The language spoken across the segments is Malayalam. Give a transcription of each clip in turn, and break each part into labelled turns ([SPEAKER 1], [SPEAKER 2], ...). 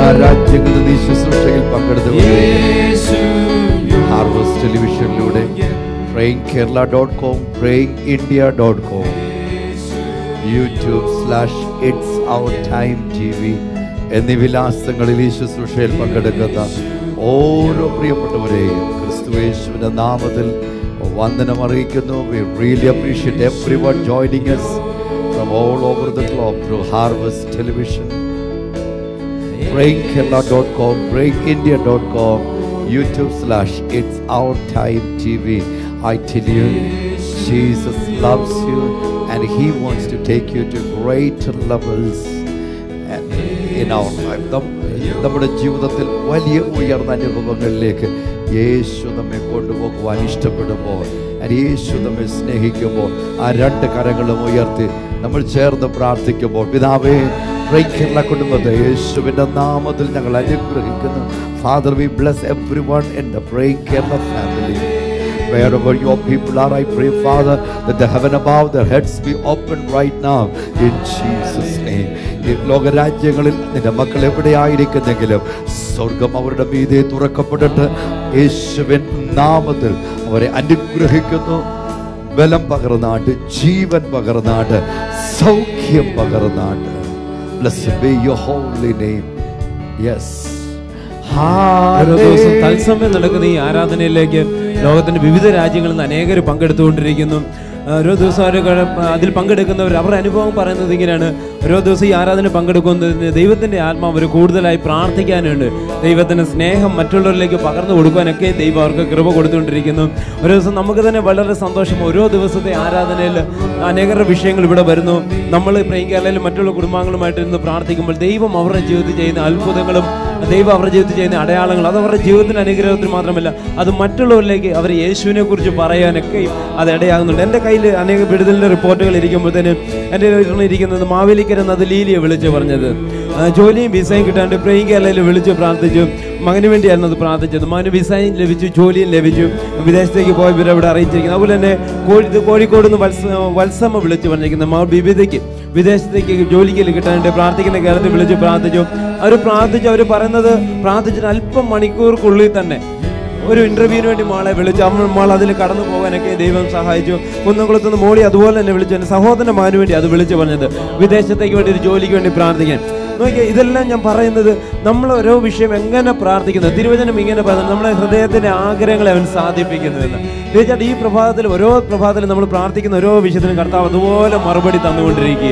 [SPEAKER 1] രാജ്യങ്ങളിൽ നീ ശുശ്രൂഷയിൽ പങ്കെടുത്തു ഹാർവസ്റ്റ് ടെലിവിഷനിലൂടെ praying Kerala dot com praying India dot com YouTube slash it's our time T V എന്നീ വിലാസങ്ങളിൽ ഈ ശുശ്രൂഷയിൽ പങ്കെടുക്കുന്ന ഓരോ പ്രിയപ്പെട്ടവരെയും ക്രിസ്തുവേശുവിൻ്റെ നാമത്തിൽ വന്ദനം അറിയിക്കുന്നു we really appreciate everyone joining us from all over the globe through harvest television breakkerala.com, breakindia.com, YouTube slash it's our time TV. I tell you, Jesus loves you and He wants to take you to greater levels and in our life. നം- നമ്മുടെ ജീവിതത്തിൽ വലിയ ഉയർന്ന അനുഭവങ്ങളിലേക്ക് യേശു നമ്മെ കൊണ്ടുപോകുവാൻ ഇഷ്ടപ്പെടുമ്പോൾ and യേശു നമ്മെ സ്നേഹിക്കുമ്പോൾ ആ രണ്ട് കരങ്ങളും ഉയർത്തി നമ്മൾ ചേർന്ന് പ്രാർത്ഥിക്കുമ്പോൾ പിതാവേ ബ്രേക്കറിലെ കുടുംബത്തെ യേശുവിൻ്റെ നാമത്തിൽ ഞങ്ങൾ അനുഗ്രഹിക്കുന്നു father we bless everyone in the break Kerala family Wherever your people are, I pray, Father, that the heaven above their heads be opened right now in Jesus' name. ഈ ലോകരാജ്യങ്ങളിൽ നിന്റെ മക്കൾ എവിടെയായിരിക്കുന്നെങ്കിലും സ്വർഗം അവരുടെ മീതെ തുറക്കപ്പെട്ടിട്ട് യേശുവിൻ നാമത്തിൽ അവരെ അനുഗ്രഹിക്കുന്നു ബലം പകർന്നാട്ട് ജീവൻ പകർന്നാട്ട് സൗഖ്യം പകർന്നാട്ട് Blessed be your holy name. Yes.
[SPEAKER 2] ഓരോ ദിവസം തത്സമയം നടക്കുന്ന ഈ ആരാധനയിലേക്ക് ലോകത്തിന്റെ വിവിധ രാജ്യങ്ങളിൽ നിന്ന് അനേകർ പങ്കെടുത്തുകൊണ്ടിരിക്കുന്നു ഓരോ ദിവസം അവർ അതിൽ പങ്കെടുക്കുന്നവർ അവരുടെ അനുഭവം പറയുന്നത് ഇങ്ങനെയാണ് ഓരോ ദിവസം ഈ ആരാധന പങ്കെടുക്കുന്നതിന് ദൈവത്തിന്റെ ആത്മാവ് അവർ കൂടുതലായി പ്രാർത്ഥിക്കാനുണ്ട് ദൈവത്തിന്റെ സ്നേഹം മറ്റുള്ളവരിലേക്ക് പകർന്നു കൊടുക്കാനൊക്കെ ദൈവം അവർക്ക് കൃപ കൊടുത്തുകൊണ്ടിരിക്കുന്നു ഓരോ ദിവസം നമുക്ക് തന്നെ വളരെ സന്തോഷം ഓരോ ദിവസത്തെ ആരാധനയിൽ അനേകരുടെ വിഷയങ്ങൾ ഇവിടെ വരുന്നു നമ്മൾ പ്രേമിക്കാലും മറ്റുള്ള കുടുംബാംഗങ്ങളുമായിട്ട് ഇരുന്ന് പ്രാർത്ഥിക്കുമ്പോൾ ദൈവം അവരുടെ ജീവിതത്തിൽ ചെയ്യുന്ന അത്ഭുതങ്ങളും ദൈവം അവരുടെ ജീവിതത്തിൽ ചെയ്യുന്ന അടയാളങ്ങൾ അത് അവരുടെ ജീവിതത്തിന് അനുഗ്രഹത്തിന് മാത്രമല്ല അത് മറ്റുള്ളവരിലേക്ക് അവർ യേശുവിനെ കുറിച്ച് പറയാനൊക്കെ അത് ഇടയാകുന്നുണ്ട് എൻ്റെ കയ്യിൽ അനേക വിടുതലിൻ്റെ റിപ്പോർട്ടുകൾ ഇരിക്കുമ്പോഴത്തേന് എൻ്റെ കയ്യിൽ ഇരിക്കുന്നത് മാവേലിക്കര എന്നത് ലീലിയെ വിളിച്ച് പറഞ്ഞത് ആ, ജോലിയും വിസയും കിട്ടാണ്ട് പ്രേം കേരളയിൽ വിളിച്ച് പ്രാർത്ഥിച്ചു മകന് വേണ്ടിയായിരുന്നു അത് പ്രാർത്ഥിച്ചത് മകന് വിസയും ലഭിച്ചു ജോലിയും ലഭിച്ചു വിദേശത്തേക്ക് പോയ ഇവരെ ഇവിടെ അറിയിച്ചിരിക്കുന്നു അതുപോലെ തന്നെ കോഴി ഇത് കോഴിക്കോട് നിന്ന് വത്സ വത്സമ്മ വിളിച്ച് പറഞ്ഞിരിക്കുന്നത് മകൾ വിവിധയ്ക്ക് വിദേശത്തേക്ക് ജോലിക്ക് കിട്ടാനായിട്ട് പ്രാർത്ഥിക്കുന്ന കേരളത്തിൽ വിളിച്ച് പ്രാർത്ഥിച്ചു അവർ പ്രാർത്ഥിച്ചു അവർ പറയുന്നത് പ്രാർത്ഥിച്ചിട്ട് അല്പം മണിക്കൂർക്കുള്ളിൽ തന്നെ ഒരു ഇന്റർവ്യൂവിന് വേണ്ടി മോളെ വിളിച്ചു അമ്മ മോൾ അതിൽ കടന്നു പോകാനൊക്കെ ദൈവം സഹായിച്ചു കുന്നംകുളത്ത് നിന്ന് മോളി അതുപോലെ തന്നെ വിളിച്ചു എൻ്റെ സഹോദരൻ്റെ മകന് വേണ്ടി അത് വിളിച്ചു പറഞ്ഞത് വിദേശത്തേക്ക് വേണ്ടി ഒരു ജോലിക്ക് വേണ്ടി പ്രാർത്ഥിക്കാൻ നോക്കിയേ ഇതെല്ലാം ഞാൻ പറയുന്നത് നമ്മൾ ഓരോ വിഷയം എങ്ങനെ പ്രാർത്ഥിക്കുന്നു തിരുവചനം ഇങ്ങനെ പറയുന്നത് നമ്മുടെ ഹൃദയത്തിന്റെ ആഗ്രഹങ്ങളെ അവൻ സാധിപ്പിക്കുന്നുവെന്ന് തീർച്ചയായിട്ടും ഈ പ്രഭാതത്തിൽ ഓരോ പ്രഭാതത്തിലും നമ്മൾ പ്രാർത്ഥിക്കുന്ന ഓരോ വിഷയത്തിനും കർത്താവ് അതുപോലെ മറുപടി തന്നുകൊണ്ടിരിക്കുക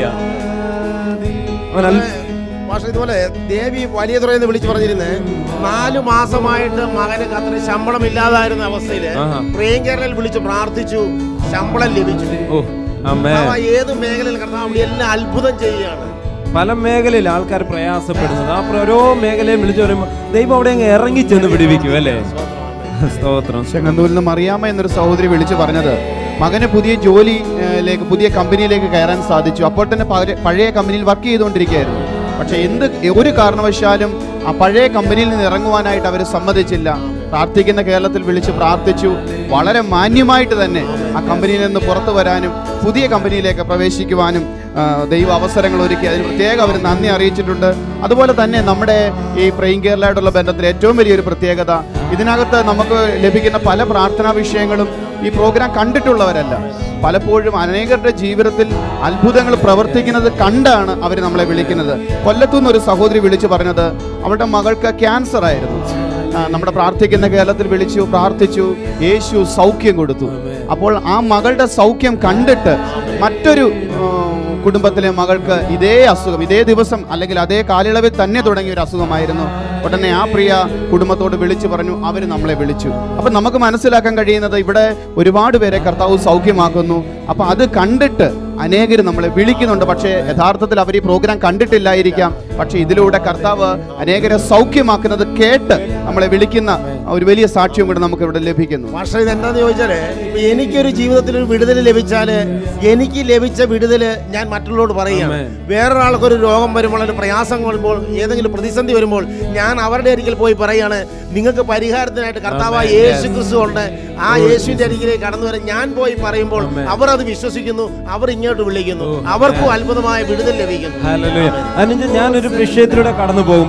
[SPEAKER 2] അവൻ അൽ-
[SPEAKER 3] പക്ഷെ ഇതുപോലെ ദേവി വലിയ തുറയെന്ന് വിളിച്ചു പറഞ്ഞിരുന്നേ നാലു മാസമായിട്ട് മകന് അത്ര ശമ്പളം ഇല്ലാതായിരുന്ന അവസ്ഥയില്
[SPEAKER 2] ആഹാ.
[SPEAKER 3] പ്രിയങ്കരനിൽ വിളിച്ച് പ്രാർത്ഥിച്ചു ശമ്പളം ലഭിച്ചു
[SPEAKER 2] ഓ അമ്മേ
[SPEAKER 3] കർത്താവ് ഏത് മേഖലയിൽ കർത്താവ് അവിടെ എല്ലാം അത്ഭുതം ചെയ്യുകയാണ്
[SPEAKER 2] പല മേഖലയിൽ ആൾക്കാർ പ്രയാസപ്പെടുന്നത് ആ പ്ര- ഓരോ മേഖലയും വിളിച്ചു പറയുമ്പോൾ ദൈവം അവിടെ അങ്ങ് ഇറങ്ങി ചെന്ന് പിടിപ്പിക്കും അല്ലേ സ്തോത്രം
[SPEAKER 4] ചെങ്ങന്നൂരിൽ നിന്ന് മറിയാമ്മ എന്നൊരു സഹോദരി വിളിച്ചു പറഞ്ഞത് മകന് പുതിയ ജോലിയിലേക്ക് പുതിയ കമ്പനിയിലേക്ക് കയറാൻ സാധിച്ചു അപ്പോൾ തന്നെ പഴയ- പഴയ കമ്പനിയിൽ വർക്ക് ചെയ്തുകൊണ്ടിരിക്കുകയായിരുന്നു പക്ഷെ എന്ത് ഒരു കാരണവശാലും ആ പഴയ കമ്പനിയിൽ നിന്ന് ഇറങ്ങുവാനായിട്ട് അവർ സമ്മതിച്ചില്ല പ്രാർത്ഥിക്കുന്ന കേരളത്തിൽ വിളിച്ച് പ്രാർത്ഥിച്ചു വളരെ മാന്യമായിട്ട് തന്നെ ആ കമ്പനിയിൽ നിന്ന് പുറത്തു വരാനും പുതിയ കമ്പനിയിലേക്ക് പ്രവേശിക്കുവാനും ആ, ദൈവ അവസരങ്ങൾ ഒരുക്കി അതിന് പ്രത്യേകം അവർ നന്ദി അറിയിച്ചിട്ടുണ്ട് അതുപോലെ തന്നെ നമ്മുടെ ഈ പ്രൈം കേരളയായിട്ടുള്ള ബന്ധത്തിൽ ഏറ്റവും വലിയൊരു പ്രത്യേകത ഇതിനകത്ത് നമുക്ക് ലഭിക്കുന്ന പല പ്രാർത്ഥനാ വിഷയങ്ങളും ഈ പ്രോഗ്രാം കണ്ടിട്ടുള്ളവരല്ല പലപ്പോഴും അനേകരുടെ ജീവിതത്തിൽ അത്ഭുതങ്ങൾ പ്രവർത്തിക്കുന്നത് കണ്ടാണ് അവർ നമ്മളെ വിളിക്കുന്നത് കൊല്ലത്തുനിന്ന് ഒരു സഹോദരി വിളിച്ചു പറഞ്ഞത് അവരുടെ മകൾക്ക് ക്യാൻസർ ആയിരുന്നു ആ, നമ്മുടെ പ്രാർത്ഥിക്കുന്ന കേരളത്തിൽ വിളിച്ചു പ്രാർത്ഥിച്ചു യേശു സൗഖ്യം കൊടുത്തു അപ്പോൾ ആ മകളുടെ സൗഖ്യം കണ്ടിട്ട് മറ്റൊരു ആ, കുടുംബത്തിലെ മകൾക്ക് ഇതേ അസുഖം ഇതേ ദിവസം അല്ലെങ്കിൽ അതേ കാലയളവിൽ തന്നെ തുടങ്ങിയ ഒരു അസുഖമായിരുന്നു ഉടനെ ആ പ്രിയ കുടുംബത്തോട് വിളിച്ചു പറഞ്ഞു അവർ നമ്മളെ വിളിച്ചു അപ്പം നമുക്ക് മനസ്സിലാക്കാൻ കഴിയുന്നത് ഇവിടെ ഒരുപാട് പേരെ കർത്താവ് സൗഖ്യമാക്കുന്നു അപ്പം അത് കണ്ടിട്ട് അനേകർ നമ്മളെ വിളിക്കുന്നുണ്ട് പക്ഷേ യഥാർത്ഥത്തിൽ അവർ ഈ പ്രോഗ്രാം കണ്ടിട്ടില്ലായിരിക്കാം പക്ഷേ ഇതിലൂടെ കർത്താവ് അനേകരെ സൗഖ്യമാക്കുന്നത് കേട്ട് നമ്മളെ വിളിക്കുന്ന ഒരു വലിയ സാക്ഷ്യം കൂടെ നമുക്ക് ഇവിടെ ലഭിക്കുന്നു
[SPEAKER 3] പക്ഷേ ഇത് എന്താന്ന് ചോദിച്ചാല് ഇപ്പൊ എനിക്കൊരു ജീവിതത്തിൽ ഒരു വിടുതൽ ലഭിച്ചാല് എനിക്ക് ലഭിച്ച വിടുതല് ഞാൻ മറ്റുള്ളവരോട് പറയുകയാണ്
[SPEAKER 2] ആമേൻ.
[SPEAKER 3] വേറൊരാൾക്കൊരു രോഗം വരുമ്പോൾ ഒരു പ്രയാസം വരുമ്പോൾ ഏതെങ്കിലും പ്രതിസന്ധി വരുമ്പോൾ ഞാൻ അവരുടെ അരികിൽ പോയി പറയാണ് നിങ്ങൾക്ക് പരിഹാരത്തിനായിട്ട് കർത്താവായ
[SPEAKER 2] ആമേൻ.
[SPEAKER 3] യേശു ക്രിസ്തു ഉണ്ട് ആ യേശുവിന്റെ അരികിലേക്ക് കടന്നു വരാൻ ഞാൻ പോയി പറയുമ്പോൾ
[SPEAKER 2] ആമേൻ.
[SPEAKER 3] അവർ അത് വിശ്വസിക്കുന്നു അവർ ഇങ്ങോട്ട് വിളിക്കുന്നു അവർക്കും അത്ഭുതമായ വിടുതൽ ലഭിക്കുന്നു
[SPEAKER 2] ഹല്ലേലൂയ. അനുജൻ ഞാനൊരു വിഷയത്തിലൂടെ കടന്നു പോകുമ്പോൾ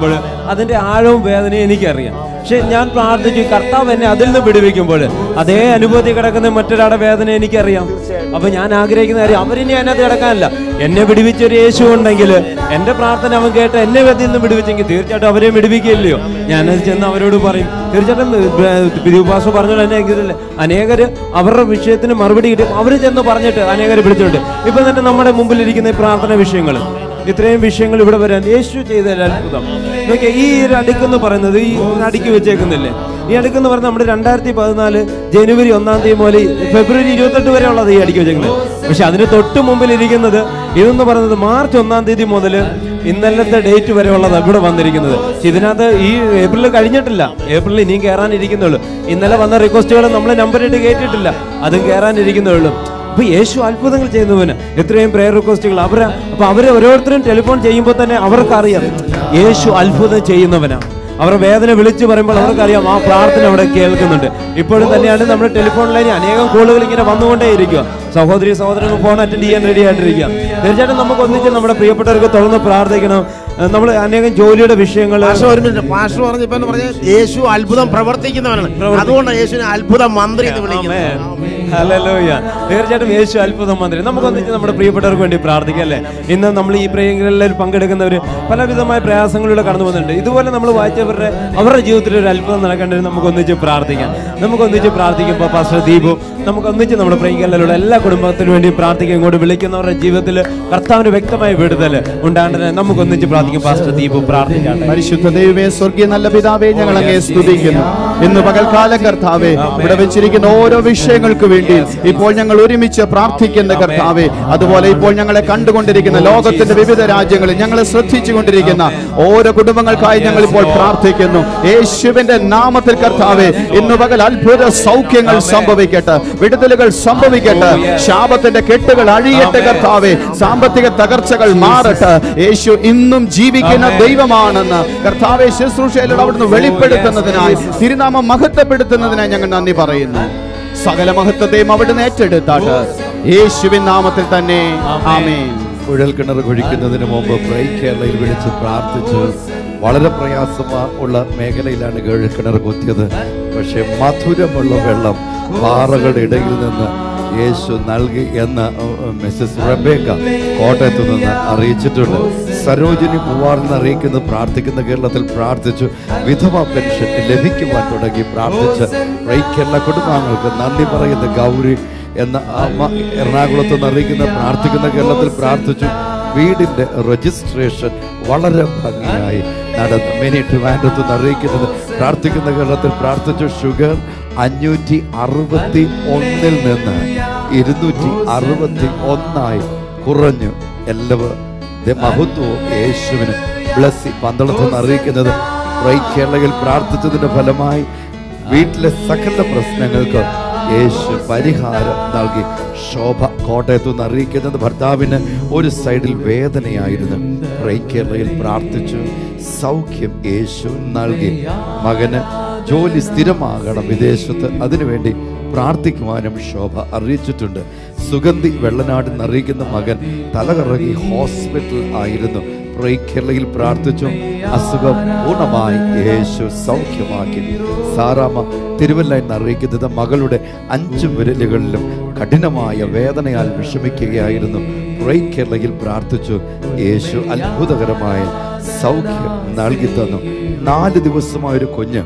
[SPEAKER 2] അതിന്റെ ആഴവും വേദനയും എനിക്കറിയാം പക്ഷെ ഞാൻ പ്രാർത്ഥിച്ചു കർത്താവ് എന്നെ അതിൽ നിന്ന് വിടുവിക്കുമ്പോൾ അതേ അനുഭൂതി കിടക്കുന്ന മറ്റൊരാളുടെ വേദന എനിക്കറിയാം അപ്പൊ ഞാൻ ആഗ്രഹിക്കുന്ന കാര്യം അവരിനി അതിനകത്ത് കിടക്കാനല്ല എന്നെ വിടുവിച്ചൊരു യേശു ഉണ്ടെങ്കിൽ എന്റെ പ്രാർത്ഥന അവൻ കേട്ട് എന്നെ അതിൽ നിന്ന് വിടുവിച്ചെങ്കിൽ തീർച്ചയായിട്ടും അവരെ വിടുവിക്കില്ലയോ ഞാനത് ചെന്ന് അവരോട് പറയും തീർച്ചയായിട്ടും ദിവുപാസ പറഞ്ഞോളൂ എന്നെ ഇതില്ലേ അനേകര് അവരുടെ വിഷയത്തിന് മറുപടി കിട്ടി അവർ ചെന്ന് പറഞ്ഞിട്ട് അനേകര് വിളിച്ചിട്ടുണ്ട് ഇപ്പൊ തന്നെ നമ്മുടെ മുമ്പിൽ ഇരിക്കുന്ന ഈ പ്രാർത്ഥന വിഷയങ്ങൾ ഇത്രയും വിഷയങ്ങൾ ഇവിടെ വരാൻ യേശു ചെയ്ത ഒരു അത്ഭുതം നോക്കിയാ ഈ ഒരു അടുക്കെന്ന് പറയുന്നത് ഈ അടുക്കി വെച്ചേക്കുന്നില്ലേ ഈ അടുക്കെന്ന് പറയുന്നത് നമ്മുടെ രണ്ടായിരത്തി പതിനാല് ജനുവരി ഒന്നാം തീയതി മുതൽ ഫെബ്രുവരി ഇരുപത്തെട്ട് വരെ ഉള്ളത് ഈ അടുക്കി വെച്ചേക്കുന്നത് പക്ഷെ അതിന് തൊട്ട് മുമ്പിൽ ഇരിക്കുന്നത് ഇതെന്ന് പറയുന്നത് മാർച്ച് ഒന്നാം തീയതി മുതൽ ഇന്നലത്തെ ഡേറ്റ് വരെ ഉള്ളതാണ് ഇവിടെ വന്നിരിക്കുന്നത് പക്ഷെ ഇതിനകത്ത് ഈ ഏപ്രിൽ കഴിഞ്ഞിട്ടില്ല ഏപ്രിൽ ഇനിയും കയറാനിരിക്കുന്നുള്ളൂ ഇന്നലെ വന്ന റിക്വസ്റ്റുകൾ നമ്മൾ നമ്പറിട്ട് കയറ്റിയിട്ടില്ല അതും കയറാനിരിക്കുന്നുള്ളൂ അപ്പൊ യേശു അത്ഭുതങ്ങൾ ചെയ്യുന്നവന് എത്രയും പ്രേയർ റിക്വസ്റ്റുകൾ അവരെ അപ്പൊ അവരെ ഓരോരുത്തരും ടെലിഫോൺ ചെയ്യുമ്പോൾ തന്നെ അവർക്കറിയാം യേശു അത്ഭുതം ചെയ്യുന്നവനാണ് അവരുടെ വേദന വിളിച്ചു പറയുമ്പോൾ അവർക്കറിയാം ആ പ്രാർത്ഥന അവിടെ കേൾക്കുന്നുണ്ട് ഇപ്പോഴും തന്നെയാണ് നമ്മുടെ ടെലിഫോൺ ലൈനിൽ അനേകം കോളുകൾ ഇങ്ങനെ വന്നുകൊണ്ടേ ഇരിക്കുക സഹോദരി സഹോദരങ്ങൾ ഫോൺ അറ്റൻഡ് ചെയ്യാൻ റെഡി ആയിട്ടിരിക്കുക തീർച്ചയായിട്ടും നമുക്ക് ഒന്നിച്ച് നമ്മുടെ പ്രിയപ്പെട്ടവർക്ക് തുറന്ന് പ്രാർത്ഥിക്കണം നമ്മൾ അനേകം ജോലിയുടെ വിഷയങ്ങൾ
[SPEAKER 3] പാസ്റ്റർ ഒരു മിനിറ്റ് പാസ്റ്റർ പറഞ്ഞപ്പോ എന്ന് പറഞ്ഞ യേശു അത്ഭുതം പ്രവർത്തിക്കുന്നവനാണ് അതുകൊണ്ടാണ് യേശുവിനെ അത്ഭുത മന്ത്രി എന്ന് വിളിക്കുന്നത്
[SPEAKER 2] ഹല്ലേലൂയ. തീർച്ചയായിട്ടും യേശു അത്ഭുതം മന്ത്രി നമുക്ക് ഒന്നിച്ച് നമ്മുടെ പ്രിയപ്പെട്ടവർക്ക് വേണ്ടി പ്രാർത്ഥിക്കാം അല്ലേ ഇന്ന് നമ്മൾ ഈ പ്രയങ്ങളിൽ പങ്കെടുക്കുന്നവർ പലവിധമായ പ്രയാസങ്ങളിലൂടെ കടന്നു പോകുന്നുണ്ട് ഇതുപോലെ നമ്മൾ വായിച്ചവരുടെ അവരുടെ ജീവിതത്തിൽ ഒരു അത്ഭുതം നടക്കേണ്ടത് നമുക്ക് ഒന്നിച്ച് പ്രാർത്ഥിക്കാം നമുക്ക് ഒന്നിച്ച് പ്രാർത്ഥിക്കുമ്പോൾ പാസ്റ്റർ ദീപു നമുക്ക് ഒന്നിച്ച് നമ്മുടെ പ്രിയങ്ങളിലുള്ള എല്ലാ കുടുംബത്തിനു വേണ്ടി പ്രാർത്ഥിക്കാം ഇങ്ങോട്ട് വിളിക്കുന്നവരുടെ ജീവിതത്തിൽ കർത്താവിന് വ്യക്തമായ വിടുതൽ ഉണ്ടാകേണ്ടത് നമുക്ക് ഒന്നിച്ച് പ്രാർത്ഥിക്കും പാസ്റ്റർ ദീപു പ്രാർത്ഥിക്കാം
[SPEAKER 4] പരിശുദ്ധ ദൈവമേ സ്വർഗീയ നല്ല പിതാവേ ഞങ്ങൾ അങ്ങേ സ്തുതിക്കുന്നു ഇന്ന് പകൽക്കാലം കർത്താവേ ഇവിടെ വെച്ചിരിക്കുന്ന ഓരോ വിഷയങ്ങൾക്ക് വേണ്ടി ഇപ്പോൾ ഞങ്ങൾ ഒരുമിച്ച് പ്രാർത്ഥിക്കുന്ന കർത്താവേ അതുപോലെ ഇപ്പോൾ ഞങ്ങളെ കണ്ടുകൊണ്ടിരിക്കുന്ന ലോകത്തിന്റെ വിവിധ രാജ്യങ്ങളിൽ ഞങ്ങളെ ശ്രദ്ധിച്ചു കൊണ്ടിരിക്കുന്ന ഓരോ കുടുംബങ്ങൾക്കായി ഞങ്ങൾ ഇപ്പോൾ പ്രാർത്ഥിക്കുന്നു യേശുവിന്റെ നാമത്തിൽ കർത്താവേ ഇന്ന് പകൽ അത്ഭുത സൗഖ്യങ്ങൾ സംഭവിക്കട്ടെ വിടുതലുകൾ സംഭവിക്കട്ടെ ശാപത്തിന്റെ കെട്ടുകൾ അഴിയട്ടെ കർത്താവേ സാമ്പത്തിക തകർച്ചകൾ മാറട്ടെ യേശു ഇന്നും ജീവിക്കുന്ന ദൈവമാണെന്ന് കർത്താവെ ശുശ്രൂഷയിലൂടെ അവിടുന്ന് വെളിപ്പെടുത്തുന്നതിനായി തിരുനാമം മഹത്വപ്പെടുത്തുന്നതിനായി ഞങ്ങൾ നന്ദി പറയുന്നു സകല മഹത്വത്തെയും അവിടുന്ന് ഏറ്റെടുത്താട്ട് യേശുവിൻ നാമത്തിൽ തന്നെ ആമേൻ
[SPEAKER 1] കുഴൽക്കിണർ കുഴിക്കുന്നതിന് മുമ്പ് പ്രൈ കേരളയിൽ വിളിച്ച് പ്രാർത്ഥിച്ചു വളരെ പ്രയാസമാ ഉള്ള മേഖലയിലാണ് കുഴൽക്കിണർ കുത്തിയത് പക്ഷെ മധുരമുള്ള വെള്ളം പാറകളുടെ ഇടയിൽ നിന്ന് യേശു നൽകി എന്ന് മിസ്സസ് റബേക്ക കോട്ടയത്ത് നിന്ന് അറിയിച്ചിട്ടുണ്ട് സരോജിനി പൂവാറിന് അറിയിക്കുന്നത് പ്രാർത്ഥിക്കുന്ന കേരളത്തിൽ പ്രാർത്ഥിച്ചു വിധവ പെൻഷൻ ലഭിക്കുവാൻ തുടങ്ങി പ്രാർത്ഥിച്ച് പ്രൈ കേരള കുടുംബാംഗങ്ങൾക്ക് നന്ദി പറയുന്ന ഗൗരി എന്ന അമ്മ എറണാകുളത്ത് നിന്ന് അറിയിക്കുന്ന പ്രാർത്ഥിക്കുന്ന കേരളത്തിൽ പ്രാർത്ഥിച്ചു വീടിന്റെ രജിസ്ട്രേഷൻ വളരെ ഭംഗിയായി നടന്നു മിനി ട്രിവാൻഡ്രത്ത് നിന്ന് അറിയിക്കുന്നത് പ്രാർത്ഥിക്കുന്ന കേരളത്തിൽ പ്രാർത്ഥിച്ചു ഷുഗർ അഞ്ഞൂറ്റി അറുപത്തി ഒന്നിൽ നിന്ന് ഇരുന്നൂറ്റി അറുപത്തി ഒന്നായി കുറഞ്ഞു എല്ലാവരും മഹത്വവും യേശുവിന് ബ്ലസ്സി പന്തളത്ത് നിന്ന് അറിയിക്കുന്നത് പ്രൈ കേരളയിൽ പ്രാർത്ഥിച്ചതിന്റെ ഫലമായി വീട്ടിലെ സകല പ്രശ്നങ്ങൾക്ക് യേശു പരിഹാരം നൽകി ശോഭ കോട്ടയത്തു നിന്ന് അറിയിക്കുന്നത് ഭർത്താവിന് ഒരു സൈഡിൽ വേദനയായിരുന്നു പ്രൈ കേരളയിൽ പ്രാർത്ഥിച്ചു സൗഖ്യം യേശു നൽകി മകന് ജോലി സ്ഥിരമാകണം വിദേശത്ത് അതിനുവേണ്ടി പ്രാർത്ഥിക്കുവാനും ശോഭ അറിയിച്ചിട്ടുണ്ട് സുഗന്ധി വെള്ളനാട് അറിയിക്കുന്ന മകൻ തലകറങ്ങി ഹോസ്പിറ്റൽ ആയിരുന്നു പ്രൈ കേരളയിൽ പ്രാർത്ഥിച്ചു അസുഖം പൂർണ്ണമായി യേശു സൗഖ്യമാക്കി സാറാമ തിരുവല്ല എന്ന് അറിയിക്കുന്നത് മകളുടെ അഞ്ചു വിരലുകളിലും കഠിനമായ വേദനയാൽ വിഷമിക്കുകയായിരുന്നു പ്രൈ കേരളയിൽ പ്രാർത്ഥിച്ചു യേശു അത്ഭുതകരമായ സൗഖ്യം നൽകി തന്നു നാല് ദിവസമായ ഒരു കുഞ്ഞ്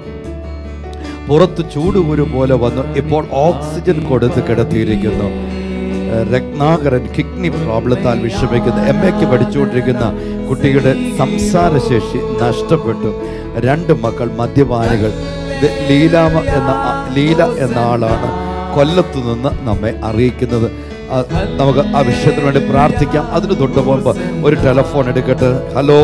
[SPEAKER 1] പുറത്ത് ചൂടുകുരു പോലെ വന്നു ഇപ്പോൾ ഓക്സിജൻ കൊടുത്ത് കിടത്തിയിരിക്കുന്നു ഏഹ് രത്നാകരൻ കിഡ്നി പ്രോബ്ലത്താൽ വിഷമിക്കുന്ന എം എക്ക് പഠിച്ചുകൊണ്ടിരിക്കുന്ന കുട്ടിയുടെ സംസാരശേഷി നഷ്ടപ്പെട്ടു രണ്ട് മക്കൾ മദ്യപാനികൾ ഇത് ലീലാമ എന്ന ആ- ലീല എന്ന ആളാണ് കൊല്ലത്തു നിന്ന് നമ്മെ അറിയിക്കുന്നത് ആ, നമുക്ക് ആ വിഷയത്തിന് വേണ്ടി പ്രാർത്ഥിക്കാം അതിന് തൊട്ട് മുമ്പ് ഒരു ടെലഫോൺ എടുക്കട്ടെ ഹലോ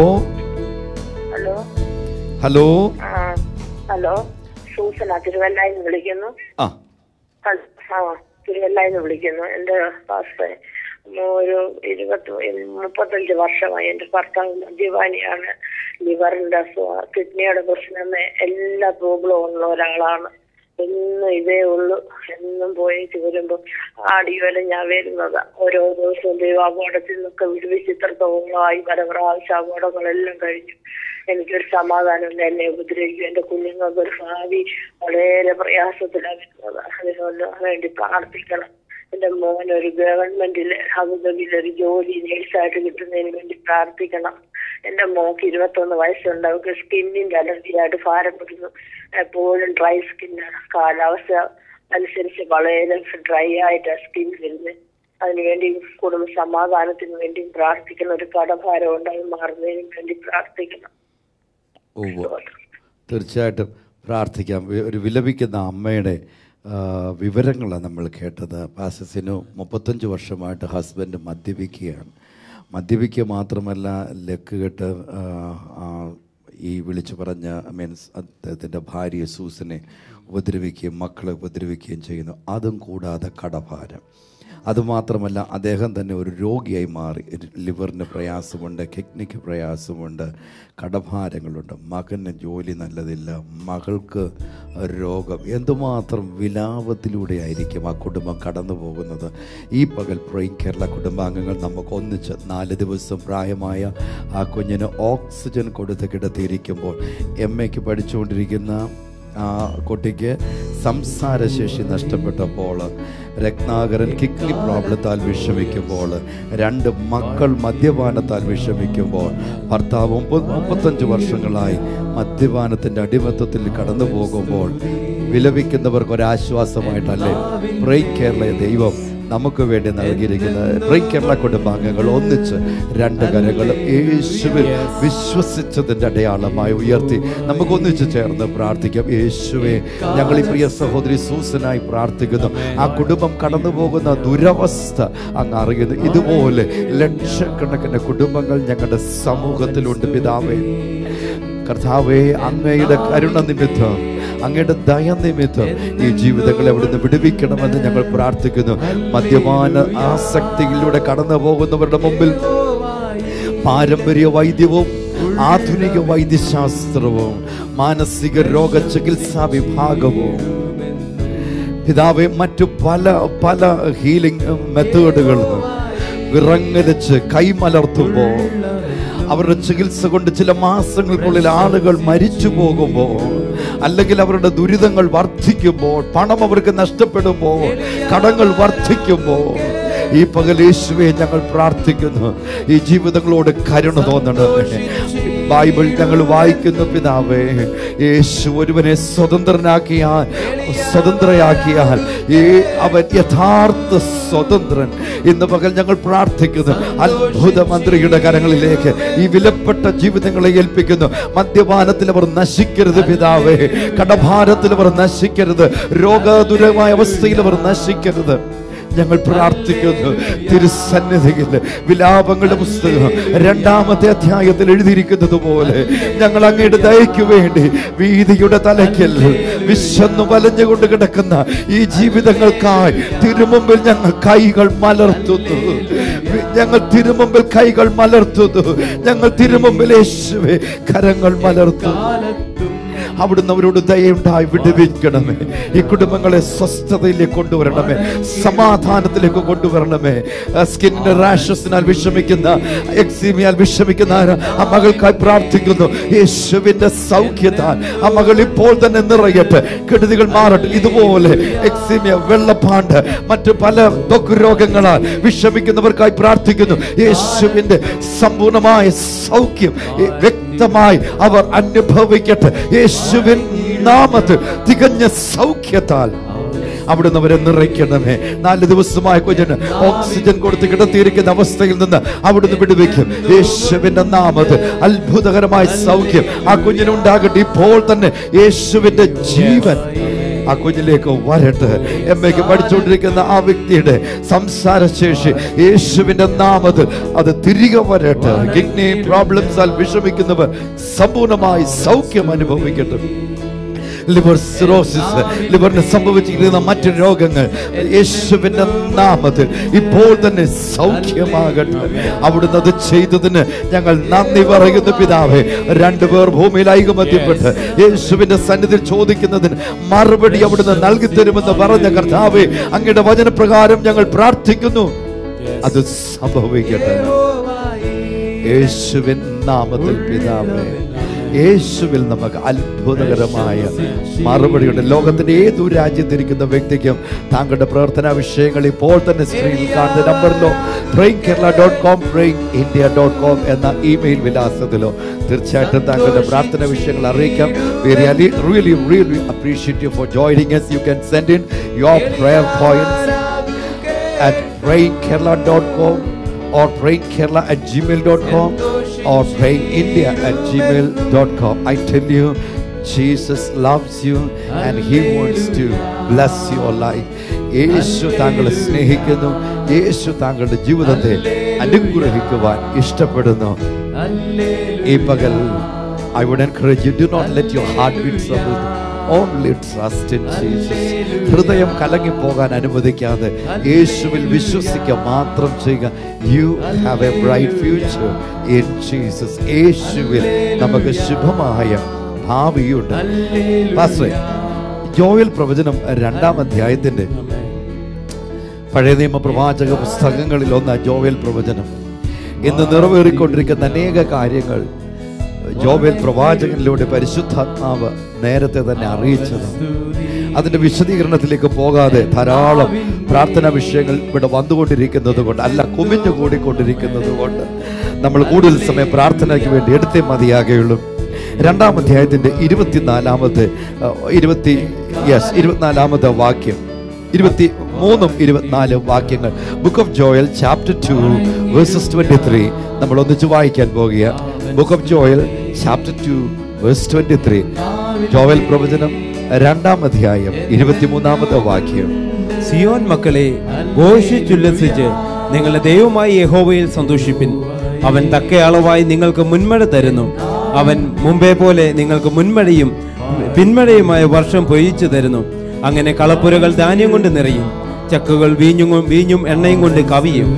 [SPEAKER 5] ഹലോ
[SPEAKER 1] ഹലോ
[SPEAKER 5] ആ ഹലോ സൂസന തിരുവല്ലായിൽ നിന്ന് വിളിക്കുന്നു
[SPEAKER 1] ആ
[SPEAKER 5] ഹൽ- ആ തിരുവല്ലായിൽ നിന്ന് വിളിക്കുന്നു എൻ്റെ പാസ്റ്റർ ഒരു ഇരുപത്തി മുപ്പത്തഞ്ച് വർഷമായി എൻ്റെ ഭർത്താവ് മദ്യപാനിയാണ് ലിവറിൻ്റെ അസുഖം കിഡ്നിയുടെ പ്രശ്നം എല്ലാ പ്രോബ്ലവും ഉള്ള ഒരാളാണ് എന്നും ഇതേ ഉള്ളൂ എന്നും പോയിട്ട് വരുമ്പോൾ ആടിയോലെ ഞാൻ വരുന്നതാ ഓരോ ദിവസവും ദൈവാഘോടത്തിൽ നിന്നൊക്കെ വിടുവിച്ച് ഇത്രത്തോളമായി പല പ്രാവശ്യം അപകടങ്ങളെല്ലാം കഴിഞ്ഞു എനിക്കൊരു സമാധാനമില്ല എന്നെ ഉപദ്രവിക്കും എന്റെ കുഞ്ഞുങ്ങൾക്ക് ഒരു ഭാവി വളരെ പ്രയാസത്തിലാണ് വരുന്നത് അതിനൊന്ന് വേണ്ടി പ്രാർത്ഥിക്കണം എന്റെ മോൻ ഒരു ഗവൺമെന്റിൽ അബുദാബിയിൽ ഒരു ജോലി നേഴ്സായിട്ട് കിട്ടുന്നതിന് വേണ്ടി പ്രാർത്ഥിക്കണം എന്റെ മോക്ക് ഇരുപത്തൊന്ന് വയസ്സുണ്ട് അവർക്ക് സ്കിന്നിന്റെ അലർജിയായിട്ട് ഭാരപ്പെടുന്നു എപ്പോഴും ഡ്രൈ സ്കിന്നാണ് കാലാവസ്ഥ അനുസരിച്ച് വളരെ ഡ്രൈ ആയിട്ട് സ്കിൻ വരുന്നത് അതിനുവേണ്ടി കുടുംബ സമാധാനത്തിന് വേണ്ടി പ്രാർത്ഥിക്കണം ഒരു കടഭാരം ഉണ്ടായി മാറുന്നതിന് വേണ്ടി പ്രാർത്ഥിക്കണം
[SPEAKER 1] ഉവ്വ്. തീർച്ചയായിട്ടും പ്രാർത്ഥിക്കാം വി- ഒരു വിലപിക്കുന്ന അമ്മയുടെ വിവരങ്ങളാണ് നമ്മൾ കേട്ടത് പാസസിനു മുപ്പത്തഞ്ച് വർഷമായിട്ട് ഹസ്ബൻഡ് മദ്യപിക്കുകയാണ് മദ്യപിക്കുക മാത്രമല്ല ലക്ക് കെട്ട് ആ, ആ, ഈ വിളിച്ചു പറഞ്ഞ മീൻസ് അദ്ദേഹത്തിൻ്റെ ഭാര്യ സൂസനെ ഉപദ്രവിക്കുകയും മക്കളെ ഉപദ്രവിക്കുകയും ചെയ്യുന്നു അതും കൂടാതെ കടഭാരം അതുമാത്രമല്ല അദ്ദേഹം തന്നെ ഒരു രോഗിയായി മാറി ലിവറിന് പ്രയാസമുണ്ട് കിഡ്നിക്ക് പ്രയാസമുണ്ട് കടഭാരങ്ങളുണ്ട് മകന് ജോലി നല്ലതില്ല മകൾക്ക് രോഗം എന്തുമാത്രം വിലാപത്തിലൂടെ ആയിരിക്കും ആ കുടുംബം കടന്നു പോകുന്നത് ഈ പകൽ പ്രൈം കേരള കുടുംബാംഗങ്ങൾ നമുക്ക് ഒന്നിച്ച് നാല് ദിവസം പ്രായമായ ആ കുഞ്ഞിന് ഓക്സിജൻ കൊടുത്ത് കിടത്തിയിരിക്കുമ്പോൾ എം എക്ക് പഠിച്ചുകൊണ്ടിരിക്കുന്ന ആ കുട്ടിക്ക് സംസാരശേഷി നഷ്ടപ്പെട്ടപ്പോൾ രത്നാകരൻ കിഡ്നി പ്രോബ്ലത്താൽ വിഷമിക്കുമ്പോൾ രണ്ട് മക്കൾ മദ്യപാനത്താൽ വിഷമിക്കുമ്പോൾ ഭർത്താവ് മുപ്പ- മുപ്പത്തഞ്ച് വർഷങ്ങളായി മദ്യപാനത്തിൻ്റെ അടിമത്തത്തിൽ കടന്നു പോകുമ്പോൾ വിലപിക്കുന്നവർക്ക് ഒരാശ്വാസമായിട്ടല്ലേ ബ്രേക്ക് കേരള ദൈവം നമുക്ക് വേണ്ടി നൽകിയിരിക്കുന്ന ബ്രേക്ക് കേരള കുടുംബാംഗങ്ങൾ ഒന്നിച്ച് രണ്ട് കരങ്ങളും യേശുവിൽ വിശ്വസിച്ചതിൻ്റെ അടയാളമായി ഉയർത്തി നമുക്ക് ഒന്നിച്ച് ചേർന്ന് പ്രാർത്ഥിക്കാം യേശുവെ ഞങ്ങൾ ഈ പ്രിയ സഹോദരി സൂസനായി പ്രാർത്ഥിക്കുന്നു ആ കുടുംബം കടന്നു പോകുന്ന ദുരവസ്ഥ അങ്ങ് അറിയുന്നു ഇതുപോലെ ലക്ഷക്കണക്കിന് കുടുംബങ്ങൾ ഞങ്ങളുടെ സമൂഹത്തിലുണ്ട് പിതാവേ കർത്താവേ അങ്ങയുടെ കരുണ നിമിത്തം അങ്ങയുടെ ദയ നിമിത്തം ഈ ജീവിതങ്ങളെ അവിടുന്ന് വിടുവിക്കണമെന്ന് ഞങ്ങൾ പ്രാർത്ഥിക്കുന്നു മദ്യപാന ആസക്തിയിലൂടെ കടന്നു പോകുന്നവരുടെ മുമ്പിൽ പാരമ്പര്യ വൈദ്യവും ആധുനിക വൈദ്യശാസ്ത്രവും മാനസിക രോഗ ചികിത്സാ വിഭാഗവും പിതാവെ മറ്റു പല പല ഹീലിംഗ് മെത്തേഡുകളും വിറങ്ങലിച്ച് കൈമലർത്തുമ്പോൾ അവരുടെ ചികിത്സ കൊണ്ട് ചില മാസങ്ങൾക്കുള്ളിൽ ആളുകൾ മരിച്ചു പോകുമ്പോൾ അല്ലെങ്കിൽ അവരുടെ ദുരിതങ്ങൾ വർദ്ധിക്കുമ്പോൾ പണം അവർക്ക് നഷ്ടപ്പെടുമ്പോൾ കടങ്ങൾ വർദ്ധിക്കുമ്പോൾ ഈ പകൽ യേശുവെ ഞങ്ങൾ പ്രാർത്ഥിക്കുന്നു ഈ ജീവിതങ്ങളോട് കരുണ തോന്നണമേ ബൈബിൾ ഞങ്ങൾ വായിക്കുന്നു പിതാവേ യേശു ഒരുവനെ സ്വതന്ത്രനാക്കിയാൽ സ്വതന്ത്രയാക്കിയാൽ ഈ അവൻ യഥാർത്ഥ സ്വതന്ത്രൻ ഇന്ന് പകൽ ഞങ്ങൾ പ്രാർത്ഥിക്കുന്നു അത്ഭുത മന്ത്രിയുടെ കരങ്ങളിലേക്ക് ഈ വിലപ്പെട്ട ജീവിതങ്ങളെ ഏൽപ്പിക്കുന്നു മദ്യപാനത്തിൽ അവർ നശിക്കരുത് പിതാവേ കടഭാരത്തിൽ അവർ നശിക്കരുത് രോഗദുരമായ അവസ്ഥയിൽ അവർ നശിക്കരുത് ഞങ്ങൾ പ്രാർത്ഥിക്കുന്നു തിരുസന്നിധിയിൽ വിലാപങ്ങളുടെ പുസ്തകം രണ്ടാമത്തെ അധ്യായത്തിൽ എഴുതിയിരിക്കുന്നത് പോലെ ഞങ്ങൾ അങ്ങയുടെ ദയയ്ക്ക് വേണ്ടി വീതിയുടെ തലയ്ക്കൽ വിശന്നു വലഞ്ഞുകൊണ്ട് കിടക്കുന്ന ഈ ജീവിതങ്ങൾക്കായി തിരുമുമ്പിൽ ഞങ്ങൾ കൈകൾ മലർത്തുന്നു ഞങ്ങൾ തിരുമുമ്പിൽ കൈകൾ മലർത്തുന്നു ഞങ്ങൾ തിരുമുമ്പിൽ യേശുവെ കരങ്ങൾ മലർത്തുന്നു അവിടുന്ന് അവരോട് ദയുണ്ടായി വിടുവിക്കണമേ ഈ കുടുംബങ്ങളെ സ്വസ്ഥതയിലേക്ക് കൊണ്ടുവരണമേ സമാധാനത്തിലേക്ക് കൊണ്ടുവരണമേ സ്കിൻ റാഷസിനാൽ വിഷമിക്കുന്ന എക്സീമിയാൽ വിഷമിക്കുന്ന ആ മകൾക്കായി പ്രാർത്ഥിക്കുന്നു യേശുവിന്റെ സൗഖ്യത്താൽ ആ മകൾ ഇപ്പോൾ തന്നെ നിറയട്ടെ കെടുതികൾ മാറട്ടെ ഇതുപോലെ എക്സീമിയ വെള്ളപ്പാണ്ട് മറ്റു പല ത്വക്ക് രോഗങ്ങളാൽ വിഷമിക്കുന്നവർക്കായി പ്രാർത്ഥിക്കുന്നു യേശുവിന്റെ സമ്പൂർണമായ സൗഖ്യം ഈ വ്യക്തമായി അവർ അനുഭവിക്കട്ടെ യേശുവിൻ നാമത്തിൽ തികഞ്ഞ സൗഖ്യത്താൽ അവിടുന്ന് അവരെ നിറയ്ക്കണമേ നാല് ദിവസമായ കുഞ്ഞിന് ഓക്സിജൻ കൊടുത്ത് കിടത്തിയിരിക്കുന്ന അവസ്ഥയിൽ നിന്ന് അവിടുന്ന് വിടുവിക്കും യേശുവിന്റെ നാമത്തിൽ അത്ഭുതകരമായ സൗഖ്യം ആ കുഞ്ഞിനുണ്ടാകട്ടെ ഇപ്പോൾ തന്നെ യേശുവിന്റെ ജീവൻ ആ കുഞ്ഞിലേക്ക് വരട്ടെ എം എക്ക് പഠിച്ചുകൊണ്ടിരിക്കുന്ന ആ വ്യക്തിയുടെ സംസാരശേഷി യേശുവിന്റെ നാമത്തിൽ അത് തിരികെ വരട്ടെ കിഡ്നി പ്രോബ്ലംസാൽ വിഷമിക്കുന്നവർ സമ്പൂർണ്ണമായി സൗഖ്യം അനുഭവിക്കട്ടെ ലിവർ സിറോസിസ് ലിവറിന് സംഭവിച്ചിരിക്കുന്ന മറ്റു രോഗങ്ങൾ യേശുവിന്റെ നാമത്തിൽ ഇപ്പോൾ തന്നെ സൗഖ്യമാകട്ടെ അവിടുന്ന് അത് ചെയ്തതിന് ഞങ്ങൾ നന്ദി പറയുന്നു പിതാവേ രണ്ടുപേർ ഭൂമിയിൽ ഐകമത്യപ്പെട്ട് യേശുവിന്റെ സന്നിധിയിൽ ചോദിക്കുന്നതിന് മറുപടി അവിടുന്ന് നൽകി തരുമെന്ന് പറഞ്ഞ കർത്താവേ അങ്ങയുടെ വചനപ്രകാരം ഞങ്ങൾ പ്രാർത്ഥിക്കുന്നു അത് സംഭവിക്കട്ടെ യേശുവിൻ നാമത്തിൽ പിതാവേ യേശുവിൽ നമുക്ക് അത്ഭുതകരമായ മറുപടിയുണ്ട് ലോകത്തിന്റെ ഏതു രാജ്യത്തിരിക്കുന്ന വ്യക്തിക്കും താങ്കളുടെ പ്രാർത്ഥനാ വിഷയങ്ങൾ ഇപ്പോൾ തന്നെ സ്ക്രീനിൽ കാണുന്ന നമ്പറിലോ prime Kerala dot com prime India dot com എന്ന ഇമെയിൽ വിലാസത്തിലോ തീർച്ചയായിട്ടും താങ്കളുടെ പ്രാർത്ഥന വിഷയങ്ങൾ അറിയിക്കാം We really, really, really appreciate you for joining us. You can send in your prayer points at prayingkerala.com or prayingkerala at gmail.com or prayingindia at gmail.com. I tell you, Jesus loves you and He wants to bless your life. യേശു താങ്കളെ സ്നേഹിക്കുന്നു യേശു താങ്കളുടെ ജീവിതത്തെ അനുഗ്രഹിക്കുവാൻ ഇഷ്ടപ്പെടുന്നു ഈ പകൽ I would encourage you do not let your heart be troubled only trust in Jesus ഹൃദയം കലങ്ങി പോകാൻ അനുവദിക്കാതെ യേശുവിൽ വിശ്വസിക്കുക മാത്രം ചെയ്യുക you have a bright future in Jesus യേശുവിൽ നമുക്ക് ശുഭമായ ഭാവിയുണ്ട് പാസ്റ്ററെ ജോയൽ പ്രവചനം രണ്ടാം അധ്യായത്തിന്റെ പഴയ നിയമ പ്രവാചക പുസ്തകങ്ങളിൽ ഒന്ന് ജോവേൽ പ്രവചനം ഇന്ന് നിറവേറിക്കൊണ്ടിരിക്കുന്ന അനേക കാര്യങ്ങൾ ജോവേൽ പ്രവാചകനിലൂടെ പരിശുദ്ധാത്മാവ് നേരത്തെ തന്നെ അറിയിച്ചത് അതിന്റെ വിശദീകരണത്തിലേക്ക് പോകാതെ ധാരാളം പ്രാർത്ഥനാ വിഷയങ്ങൾ ഇവിടെ വന്നുകൊണ്ടിരിക്കുന്നത് കൊണ്ട് അല്ല കുമിഞ്ഞു കൂടിക്കൊണ്ടിരിക്കുന്നത് കൊണ്ട് നമ്മൾ കൂടുതൽ സമയം പ്രാർത്ഥനയ്ക്ക് വേണ്ടി എടുത്തേ മതിയാകുകയുള്ളൂ രണ്ടാം അധ്യായത്തിന്റെ ഇരുപത്തിനാലാമത്തെ അഹ്, ഇരുപത്തി യെസ് ഇരുപത്തിനാലാമത്തെ വാക്യം ഇരുപത്തി മൂന്നും ഇരുപത്തിനാലും വാക്യങ്ങൾ book of Joel chapter two verses twenty three നമ്മൾ ഒന്നിച്ച് വായിക്കാൻ പോകുക book of Joel chapter two verse twenty three Joel പ്രവചനം രണ്ടാം അധ്യായം ഇരുപത്തിമൂന്നാമത്തെ വാക്യം
[SPEAKER 2] സിയോൻ മക്കളെ ഘോഷിച്ചുല്ലസിച്ച് നിങ്ങളുടെ ദൈവമായ യഹോവയിൽ സന്തോഷിപ്പിൻ അവൻ തക്ക അളവായി നിങ്ങൾക്ക് മുൻമഴ തരുന്നു അവൻ മുമ്പേ പോലെ നിങ്ങൾക്ക് മുൻമഴയും പിന്മഴയുമായ വർഷം പൊയ്ച്ചു തരുന്നു അങ്ങനെ കളപ്പുരകൾ ധാന്യം കൊണ്ട് നിറയും ചക്കുകൾ വീഞ്ഞും വീഞ്ഞും എണ്ണയും കൊണ്ട് കവിയും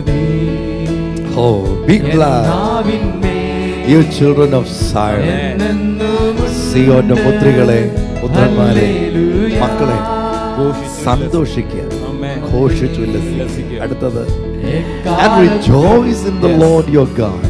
[SPEAKER 1] oh be glad you children of Zion സിയോന്റെ പുത്രികളെ പുത്രന്മാരെ മക്കളെ സന്തോഷിക്കുക ഘോഷിച്ചുല്ലസിക്കുക അടുത്തത് and rejoice in the Lord your God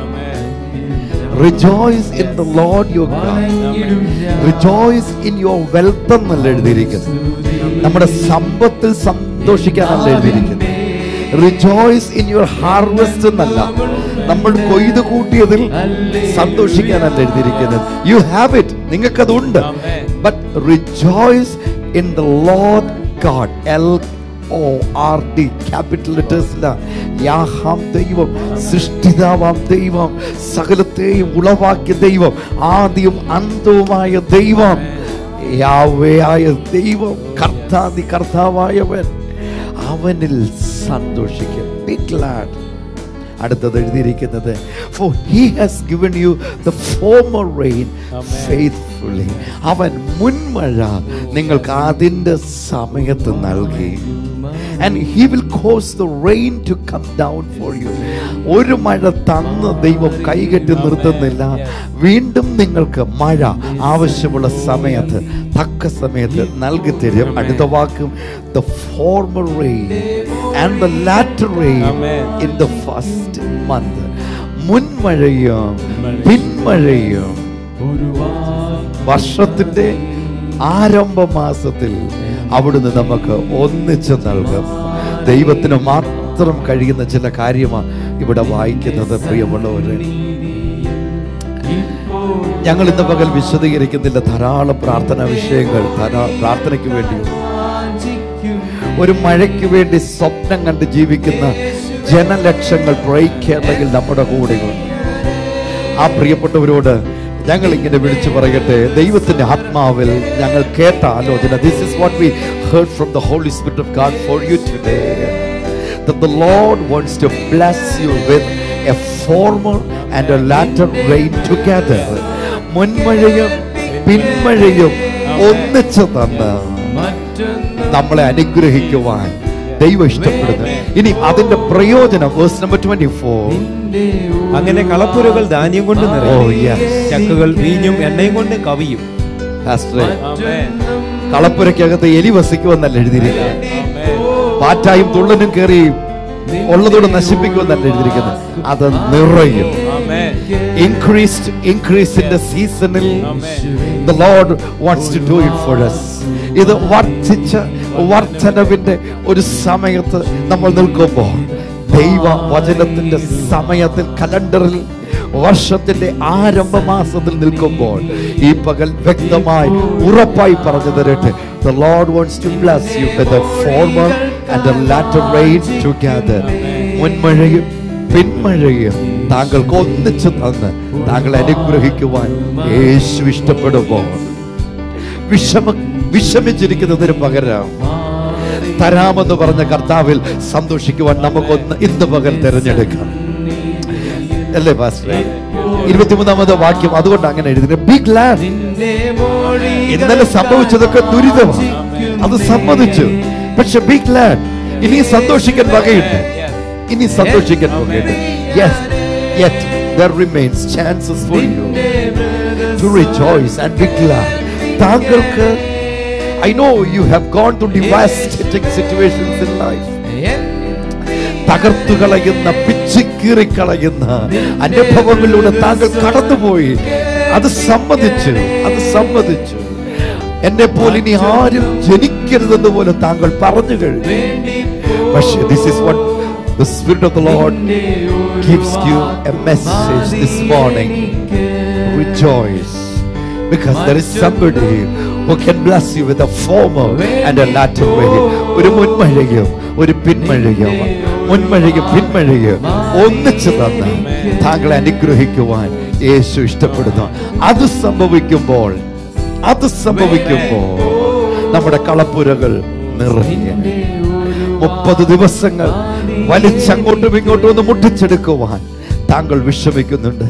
[SPEAKER 1] rejoice in the Lord your God rejoice in your wealth എന്നല്ല എഴുതിയിരിക്കുന്നത് നമ്മുടെ സമ്പത്തിൽ സന്തോഷിക്കാനല്ല എഴുതിയിരിക്കുന്നത് റിജോയ്സ് ഇൻ യുവർ ഹാർവെസ്റ്റ് എന്നല്ല നമ്മൾ കൊയ്ത് കൂട്ടിയതിൽ സന്തോഷിക്കാനല്ല എഴുതിയിരിക്കുന്നത് യു ഹാവ് ഇറ്റ് നിങ്ങൾക്കതുണ്ട് but rejoice in the Lord God L O R D capital ലെറ്റേഴ്സില യാഹാം ദൈവം സൃഷ്ടിതാവാം ദൈവം സകലത്തെയും ഉളവാക്കിയ ദൈവം ആദ്യം അന്തവുമായ ദൈവം യാവയായ ദൈവം കർത്താതി കർത്താവായവൻ അവനിൽ സന്തോഷിക്കും Be glad. അടുത്തത് എഴുതിയിരിക്കുന്നത് for he has given you the former rain faithfully അവൻ മുൻമഴ നിങ്ങൾക്ക് അതിൻ്റെ സമയത്ത് നൽകി and he will cause the rain to come down for you ഒരു മഴ തന്ന് ദൈവം കൈകെട്ടി നിർത്തുന്നില്ല വീണ്ടും നിങ്ങൾക്ക് മഴ ആവശ്യമുള്ള സമയത്ത് തക്ക സമയത്ത് നൽകി തരും അടുത്ത വാക്കും the former rain and the latter rain in the first month മുൻമഴയും പിന്മഴയും വർഷത്തിന്റെ ആരംഭ മാസത്തിൽ അവിടുന്ന് നമുക്ക് ഒന്നിച്ച് നൽകും ദൈവത്തിന് മാത്രം കഴിയുന്ന ചില കാര്യമാണ് ഇവിടെ വായിക്കുന്നത് പ്രിയമുള്ളവരെ ഞങ്ങൾ ഇന്ന് പകൽ വിശദീകരിക്കുന്നില്ല ധാരാളം പ്രാർത്ഥനാ വിഷയങ്ങൾ ധാരാ പ്രാർത്ഥനയ്ക്ക് വേണ്ടിയുണ്ട് ഒരു മഴയ്ക്ക് വേണ്ടി സ്വപ്നം കണ്ട് ജീവിക്കുന്ന ജനലക്ഷങ്ങൾ പ്രൈക്കേരളയിൽ നമ്മുടെ കൂടെയുണ്ട് ആ പ്രിയപ്പെട്ടവരോട് ഞങ്ങൾ ഇങ്ങനെ വിളിച്ചു പറയട്ടെ ദൈവത്തിന്റെ ആത്മാവിൽ ഞങ്ങൾ കേട്ട ആലോചന this is what we heard from the Holy Spirit of God for you today that the Lord wants to bless you with a former and a latter rain together. മുൻമഴയും പിന്മഴയും ഒന്നിച്ചു തന്ന് നമ്മളെ അനുഗ്രഹിക്കുവാൻ ദൈവം ഇഷ്ടപ്പെടുന്നു ഇനി അതിന്റെ പ്രയോജനം വേഴ്സ് നമ്പർ ട്വന്റി ഫോർ
[SPEAKER 2] അങ്ങനെ കളപ്പുരകൾ ധാന്യം കൊണ്ട്
[SPEAKER 1] Oh,
[SPEAKER 2] നിറയും
[SPEAKER 1] yes.
[SPEAKER 2] ചക്കുകൾ വീഞ്ഞും എണ്ണയും കൊണ്ട് കവിയും
[SPEAKER 1] കളപ്പുരയ്ക്കകത്ത് എലി വസിക്കുമെന്നല്ല എഴുതിയിരിക്കുന്നത് പാറ്റായും തുള്ളനും കയറി ഉള്ളതോടെ നശിപ്പിക്കുമെന്നല്ല എഴുതിയിരിക്കുന്നത് അത് നിറയും
[SPEAKER 2] Amen.
[SPEAKER 1] increased increase in the seasonal the lord wants to do it for us ഇത് വർദ്ധിച്ച വർധനവിന്റെ ഒരു സമയത്ത് നമ്മൾ നിൽക്കുമ്പോൾ ദൈവ വചനത്തിന്റെ സമയത്തിൽ കലണ്ടറിൽ വർഷത്തിന്റെ ആരംഭ മാസത്തിൽ നിൽക്കുമ്പോൾ ഈ പകൽ വ്യക്തമായി ഉറപ്പായി പറഞ്ഞു തരട്ടെ The Lord wants to bless you with the former and the latter rain together. മുൻമഴയും പിന്മഴയും താങ്കൾക്ക് ഒന്നിച്ചു തന്ന് താങ്കളെ അനുഗ്രഹിക്കുവാൻ യേശു ഇഷ്ടപ്പെടുമ്പോൾ വിഷമ വിഷമിച്ചിരിക്കുന്നതിന് പകരം തരാമെന്ന് പറഞ്ഞ കർത്താവിൽ സന്തോഷിക്കുവാൻ നമുക്കൊന്ന് ഇന്ന് പകൽ തിരഞ്ഞെടുക്കാം അല്ലേ പാസ്റ്ററെ ഇരുപത്തിമൂന്നാമത് വാക്യം അതുകൊണ്ട് അങ്ങനെ എഴുതി ബി ഗ്ലാഡ് ഇന്നലെ സംഭവിച്ചതൊക്കെ ദുരിതമാണ് അത് സമ്മതിച്ചു പക്ഷെ ബി ഗ്ലാഡ് ഇനി സന്തോഷിക്കാൻ വകയുണ്ട് ഇനി സന്തോഷിക്കാൻ വകയുണ്ട് yes yet there remains chances for you to rejoice and be glad താങ്കൾക്ക് I know you have gone through devastating situations in life തകർത്തു കളയുന്ന പിച്ചിക്കീറി കളയുന്ന അനുഭവങ്ങളിലൂടെ താങ്കൾ കടന്നുപോയി അത് സമ്മതിച്ചു അത് സമ്മതിച്ചു എന്നെ പോലെ ഇനി ആരും ജനിക്കരുതെന്ന് പോലെ താങ്കൾ പറഞ്ഞു കഴിഞ്ഞു പക്ഷേ this is what the spirit of the lord gives you a message this morning rejoice because there is somebody who can bless you with a former and a latter way ഒരു മുൻമഴയും ഒരു പിന്മഴയും മുൻമഴയും പിന്മഴയും ഒന്നിച്ചു തന്ന് താങ്കളെ അനുഗ്രഹിക്കുവാൻ യേശു ഇഷ്ടപ്പെടുന്നു അത് സംഭവിക്കുമ്പോൾ അത് സംഭവിക്കുമ്പോൾ നമ്മുടെ കളപ്പുരകൾ നിറയെ മുപ്പത് ദിവസങ്ങൾ വലിച്ചങ്ങോട്ടും ഇങ്ങോട്ടും ഒന്ന് മുട്ടിച്ചെടുക്കുവാൻ താങ്കൾ വിഷമിക്കുന്നുണ്ട്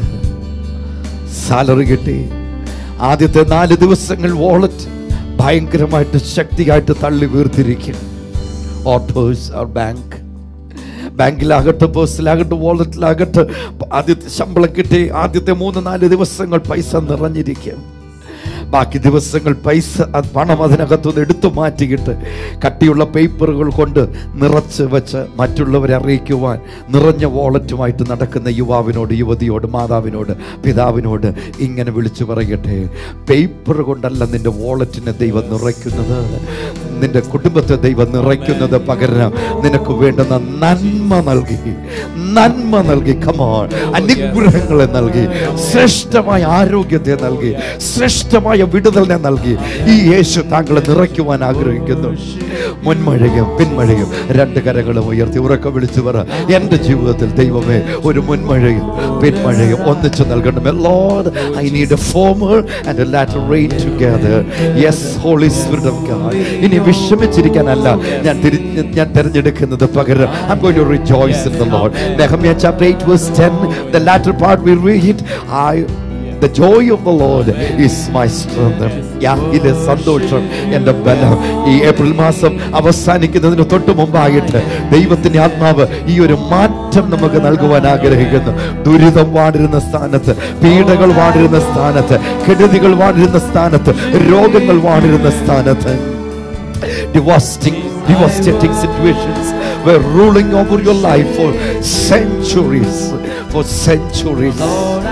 [SPEAKER 1] സാലറി കിട്ടി ആദ്യത്തെ നാല് ദിവസങ്ങൾ വോളറ്റ് ഭയങ്കരമായിട്ട് ശക്തിയായിട്ട് തള്ളി വീർത്തിരിക്കും ഓട്ടോസ് ഓർ ബാങ്ക് ബാങ്കിലാകട്ടെ പേഴ്സിലാകട്ടെ വാളറ്റിലാകട്ടെ ആദ്യത്തെ ശമ്പളം കിട്ടി ആദ്യത്തെ മൂന്ന് നാല് ദിവസങ്ങൾ പൈസ നിറഞ്ഞിരിക്കും ബാക്കി ദിവസങ്ങൾ പൈസ അത് പണം അതിനകത്തുനിന്ന് എടുത്തു മാറ്റിയിട്ട് കട്ടിയുള്ള പേപ്പറുകൾ കൊണ്ട് നിറച്ച് വെച്ച് മറ്റുള്ളവരെ അറിയിക്കുവാൻ നിറഞ്ഞ വാളറ്റുമായിട്ട് നടക്കുന്ന യുവാവിനോട് യുവതിയോട് മാതാവിനോട് പിതാവിനോട് ഇങ്ങനെ വിളിച്ചു പറയട്ടെ പേപ്പർ കൊണ്ടല്ല നിന്റെ വാളറ്റിനെ ദൈവം നിറയ്ക്കുന്നത് നിന്റെ കുടുംബത്തെ ദൈവം നിറയ്ക്കുന്നത് പകരം നിനക്ക് വേണ്ടുന്ന നന്മ നൽകി നന്മ നൽകി കമോൺ അനുഗ്രഹങ്ങളെ നൽകി ശ്രേഷ്ഠമായ ആരോഗ്യത്തെ നൽകി ശ്രേഷ്ഠമായ വിടുതലിനെ നൽകി ഈ യേശു താങ്കളെ നിറയ്ക്കുവാൻ ആഗ്രഹിക്കുന്നു മുൻമഴയും പിന്മഴയും രണ്ട് കരങ്ങളും ഉയർത്തി ഉറക്ക വിളിച്ചു പറ എൻ്റെ ജീവിതത്തിൽ ദൈവമേ ഒരു മുൻമഴയും പിന്മഴയും ഒന്നിച്ചു നൽകണമേ Lord I need a former and a latter rain together yes Holy Spirit of God ഇനി വിഷമിച്ചിരിക്കാനല്ല ഞാൻ തിരിഞ്ഞ് ഞാൻ തിരഞ്ഞെടുക്കുന്നത് പകരം I'm going to rejoice in the Lord. Nehemiah chapter 8 verse 10, the latter part we read, I The joy of the Lord is my strength. യാഹിലെ സന്തോഷം എൻ്റെ ബലം ഈ ഏപ്രിൽ മാസം അവസാനിക്കുന്നതിന് തൊട്ട് മുമ്പായിട്ട് ദൈവത്തിന്റെ ആത്മാവ് ഈ ഒരു മാറ്റം നമുക്ക് നൽകുവാൻ ആഗ്രഹിക്കുന്നു ദുരിതം വാണിരുന്ന സ്ഥാനത്ത് പീഡകൾ വാണിരുന്ന സ്ഥാനത്ത് കെടുതികൾ വാണിരുന്ന സ്ഥാനത്ത് രോഗങ്ങൾ വാണിരുന്ന സ്ഥാനത്ത് devastating, devastating situations were ruling over your life for centuries. For centuries.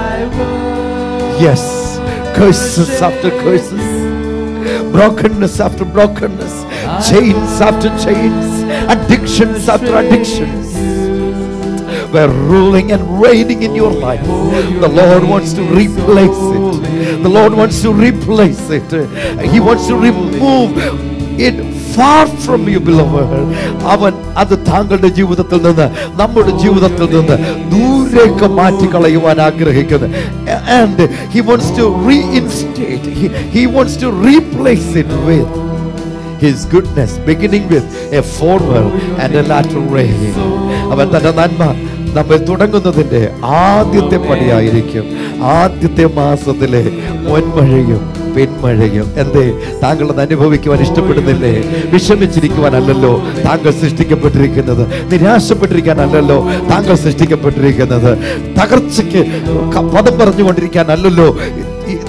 [SPEAKER 1] Yes, curses after curses, brokenness after brokenness, chains after chains, addictions after addictions were ruling and reigning in your life. The Lord wants to replace it. The Lord wants to replace it. He wants to remove it far from you, beloved. അവൻ അത് താങ്കളുടെ ജീവിതത്തിൽ നിന്ന് നമ്മുടെ ജീവിതത്തിൽ നിന്ന് ദൂരേക്ക് മാറ്റിക്കളയുവാൻ ആഗ്രഹിക്കുന്നു and he wants to reinstate he wants to replace it with his goodness beginning with a former and a latter rain അവൻ തന്റെ നന്മ നമ്മെ തുടങ്ങുന്നതിന്റെ ആദ്യത്തെ പടിയായിരിക്കും ആദ്യത്തെ മാസത്തിലെ മുൻമഴയും പിന്മഴയും എന്തേ താങ്കൾ അത് അനുഭവിക്കുവാൻ ഇഷ്ടപ്പെടുന്നില്ലേ വിഷമിച്ചിരിക്കുവാനല്ലല്ലോ താങ്കൾ സൃഷ്ടിക്കപ്പെട്ടിരിക്കുന്നത് നിരാശപ്പെട്ടിരിക്കാനല്ലല്ലോ താങ്കൾ സൃഷ്ടിക്കപ്പെട്ടിരിക്കുന്നത് തകർച്ചയ്ക്ക് ക- പദം പറഞ്ഞുകൊണ്ടിരിക്കാനല്ലല്ലോ ഈ-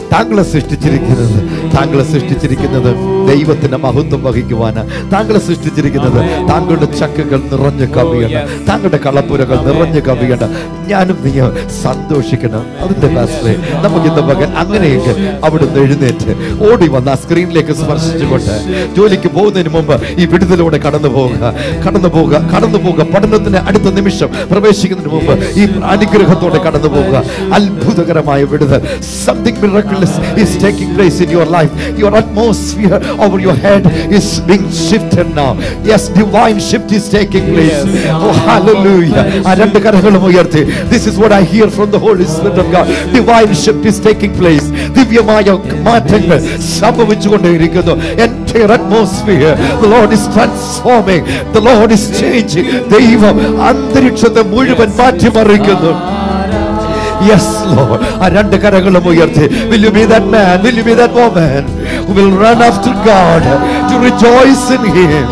[SPEAKER 1] താങ്കളെ സൃഷ്ടിച്ചിരിക്കുന്നത് താങ്കളെ സൃഷ്ടിച്ചിരിക്കുന്നത് ദൈവത്തിന്റെ മഹത്വം വഹിക്കുവാന് താങ്കളെ സൃഷ്ടിച്ചിരിക്കുന്നത് താങ്കളുടെ ചക്കകൾ നിറഞ്ഞു കവിയണം താങ്കളുടെ കളപ്പുരകൾ നിറഞ്ഞു കവിയണം ഞാനും നീ സന്തോഷിക്കണം അതിന്റെ പാസ്റ്ററെ നമുക്ക് ഇന്ന് പകൽ അങ്ങനെയെങ്കിൽ അവിടുന്ന് എഴുന്നേറ്റ് ഓടി വന്ന ആ സ്ക്രീനിലേക്ക് സ്പർശിച്ചുകൊണ്ട് ജോലിക്ക് പോകുന്നതിന് മുമ്പ് ഈ വിടുതലോടെ കടന്നു പോവുക കടന്നു പോവുക കടന്നു പോവുക പഠനത്തിന് അടുത്ത നിമിഷം പ്രവേശിക്കുന്നതിന് മുമ്പ് ഈ അനുഗ്രഹത്തോടെ കടന്നു പോവുക അത്ഭുതകരമായ വിടുതൽ something miraculous is taking place in your life your atmosphere over your head is being shifted now yes divine shift is taking place oh hallelujah ആ രണ്ട് കരങ്ങളും ഉയർത്തി this is what I hear from the Holy Spirit of God divine shift is taking place ദിവ്യമായ മാറ്റങ്ങൾ സംഭവിച്ചുകൊണ്ടേയിരിക്കുന്നു entire atmosphere the Lord is transforming the Lord is changing ദൈവം അന്തരീക്ഷത്തെ മുഴുവൻ മാറ്റിമറിക്കുന്നു Yes, Lord. ആ രണ്ട് കരങ്ങളും ഉയർത്തി Will you be that man? Will you be that woman who will run after God to rejoice in Him?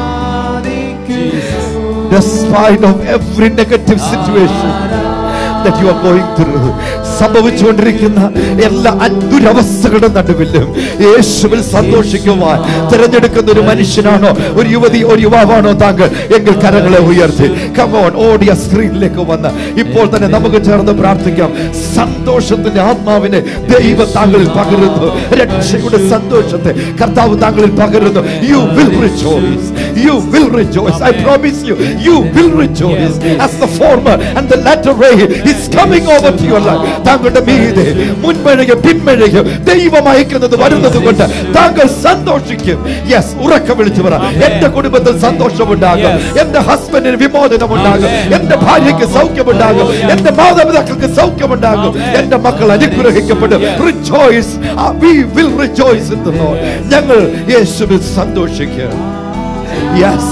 [SPEAKER 1] Despite of every negative situation that you are going through സംഭവിച്ചുകൊണ്ടിരിക്കുന്ന എല്ലാ ദുരവസ്ഥകളുടെ നടുവിലും യേശുവിൽ സന്തോഷിക്കുവാൻ തിരഞ്ഞെടുക്കുന്ന ഒരു മനുഷ്യനാണോ ഒരു യുവതി ഒരു യുവാവാണോ താങ്കൾ എങ്കിൽ കരങ്ങളെ ഉയർത്തി കമോൺ ഓടിയ സ്ക്രീനിലേക്ക് വന്ന് ഇപ്പോൾ തന്നെ നമുക്ക് ചേർന്ന് പ്രാർത്ഥിക്കാം സന്തോഷത്തിന്റെ ആത്മാവിനെ ദൈവം താങ്കളിൽ പകരുന്നു രക്ഷയുടെ സന്തോഷത്തെ കർത്താവ് താങ്കളിൽ പകരുന്നു you will rejoice you will rejoice I promise you you will rejoice as the former and the latter rain is coming over to your life താങ്കളുടെ മീതെ മുൻമഴയും പിന്മഴയും ദൈവം അയക്കുന്നത് വരുന്നത് കൊണ്ട് താങ്കൾ സന്തോഷിക്കും യെസ് ഉറക്കം വിളിച്ചു പറ എന്റെ കുടുംബത്തിൽ സന്തോഷമുണ്ടാകും എന്റെ ഹസ്ബൻഡിന് വിമോചനമുണ്ടാകും എന്റെ ഭാര്യയ്ക്ക് സൗഖ്യമുണ്ടാകും എന്റെ മാതാപിതാക്കൾക്ക് സൗഖ്യമുണ്ടാകും എന്റെ മക്കൾ അനുഗ്രഹിക്കപ്പെടും rejoice we will rejoice in the Lord ഞങ്ങൾ യേശുവിൽ സന്തോഷിക്കും yes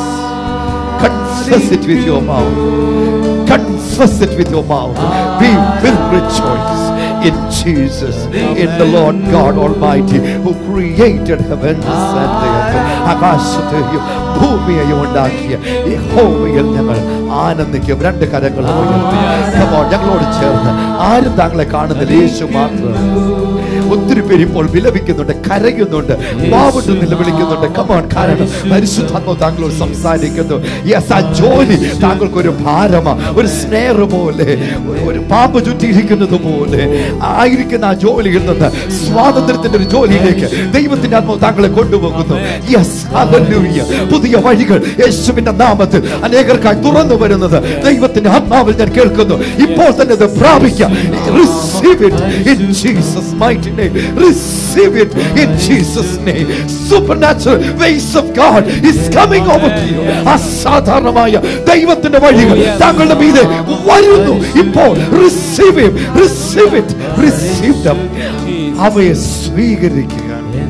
[SPEAKER 1] confess it with your mouth confess it with your mouth we will rejoice in Jesus in the Lord God Almighty who created heavens and the earth ആകാശത്തെയും ഭൂമിയെയും ഉണ്ടാക്കിയ യഹോവയിൽ ഞങ്ങൾ ആനന്ദിക്കും രണ്ട് കരങ്ങളും ഉയർത്തി Come on, ഞങ്ങളോട് ചേർന്ന് ആരും താങ്കളെ കാണുന്നില്ല യേശു മാത്രം ഒത്തിരി പേര് ഇപ്പോൾ വിലപിക്കുന്നുണ്ട് കരയുന്നുണ്ട് വാവിട്ട് നിലവിളിക്കുന്നുണ്ട് കമോൺ കാരണം പരിശുദ്ധാത്മ താങ്കളോട് സംസാരിക്കുന്നു യെസ് ആ ജോലി താങ്കൾക്ക് ഒരു ഭാരമാ ഒരു സ്നേഹ പോലെ ഒരു- ഒരു പാമ്പ് ചുറ്റിയിരിക്കുന്നത് പോലെ ആയിരിക്കുന്ന ആ ജോലിയിൽ നിന്ന് സ്വാതന്ത്ര്യത്തിന്റെ ഒരു ജോലിയിലേക്ക് ദൈവത്തിന്റെ ആത്മാവ് താങ്കളെ കൊണ്ടുപോകുന്നു യെസ് പുതിയ വഴികൾ യേശുവിന്റെ നാമത്തിൽ അനേകർക്കായി തുറന്നു വരുന്നത് ദൈവത്തിന്റെ ആത്മാവിൽ ഞാൻ കേൾക്കുന്നു ഇപ്പോൾ തന്നെ ഇത് പ്രാപിക്കാം receive it in Jesus mighty name receive it in Jesus name supernatural ways of God is coming over to you അസാധാരണമായ ദൈവത്തിന്റെ വഴികൾ താങ്കളുടെ മീതെ വരുന്നു ഇപ്പോൾ receive receive it receive them അവയെ സ്വീകരിക്കുക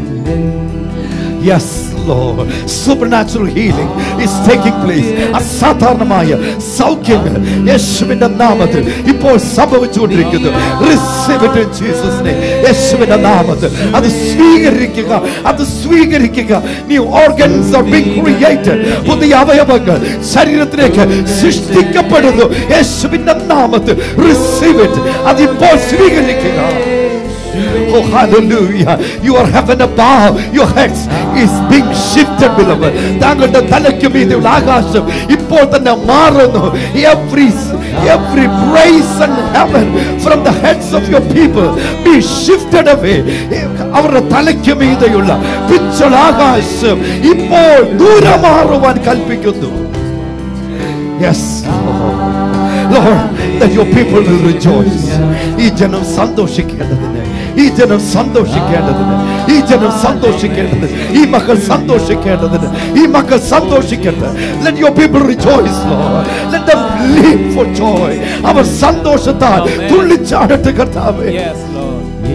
[SPEAKER 1] Yes, Lord. Supernatural healing is taking place. അസാധാരണമായ സൗഖ്യങ്ങൾ യേശുവിന്റെ നാമത്തിൽ ഇപ്പോൾ സംഭവിച്ചുകൊണ്ടിരിക്കുന്നു Receive it in Jesus' name. യേശുവിന്റെ നാമത്തിൽ അത് സ്വീകരിക്കുക അത് സ്വീകരിക്കുക new organs are being created പുതിയ അവയവങ്ങൾ ശരീരത്തിലേക്ക് സൃഷ്ടിക്കപ്പെടുന്നു യേശുവിന്റെ നാമത്തിൽ റിസീവ് ഇറ്റ് അതിപ്പോൾ സ്വീകരിക്കുക Oh, hallelujah. Your heaven above your heads is being shifted, beloved. താങ്കളുടെ തലയ്ക്ക് മീതെയുള്ള ആകാശം ഇപ്പോൾ തന്നെ മാറുന്നു every every praise and heaven from the heads of your people be shifted away അവരുടെ തലയ്ക്ക് മീതെയുള്ള പിച്ചൾ ആകാശം ഇപ്പോൾ ദൂരെ മാറുവാൻ കൽപ്പിക്കുന്നു Yes, Lord. Lord, that your people will rejoice. ഈ ജനം സന്തോഷിക്കേണ്ടതിന് ഈ ജനം സന്തോഷിക്കേണ്ടതിന് ഈ ജനം സന്തോഷിക്കേണ്ടതിന് ഈ മക്കൾ സന്തോഷിക്കേണ്ടതിന് ഈ മക്കൾ സന്തോഷിക്കട്ടെ Let your people rejoice, Lord. Let them leap for joy. അവർ സന്തോഷത്താൽ തുള്ളിച്ചാടട്ടെ കർത്താവേ
[SPEAKER 2] Yes, Lord.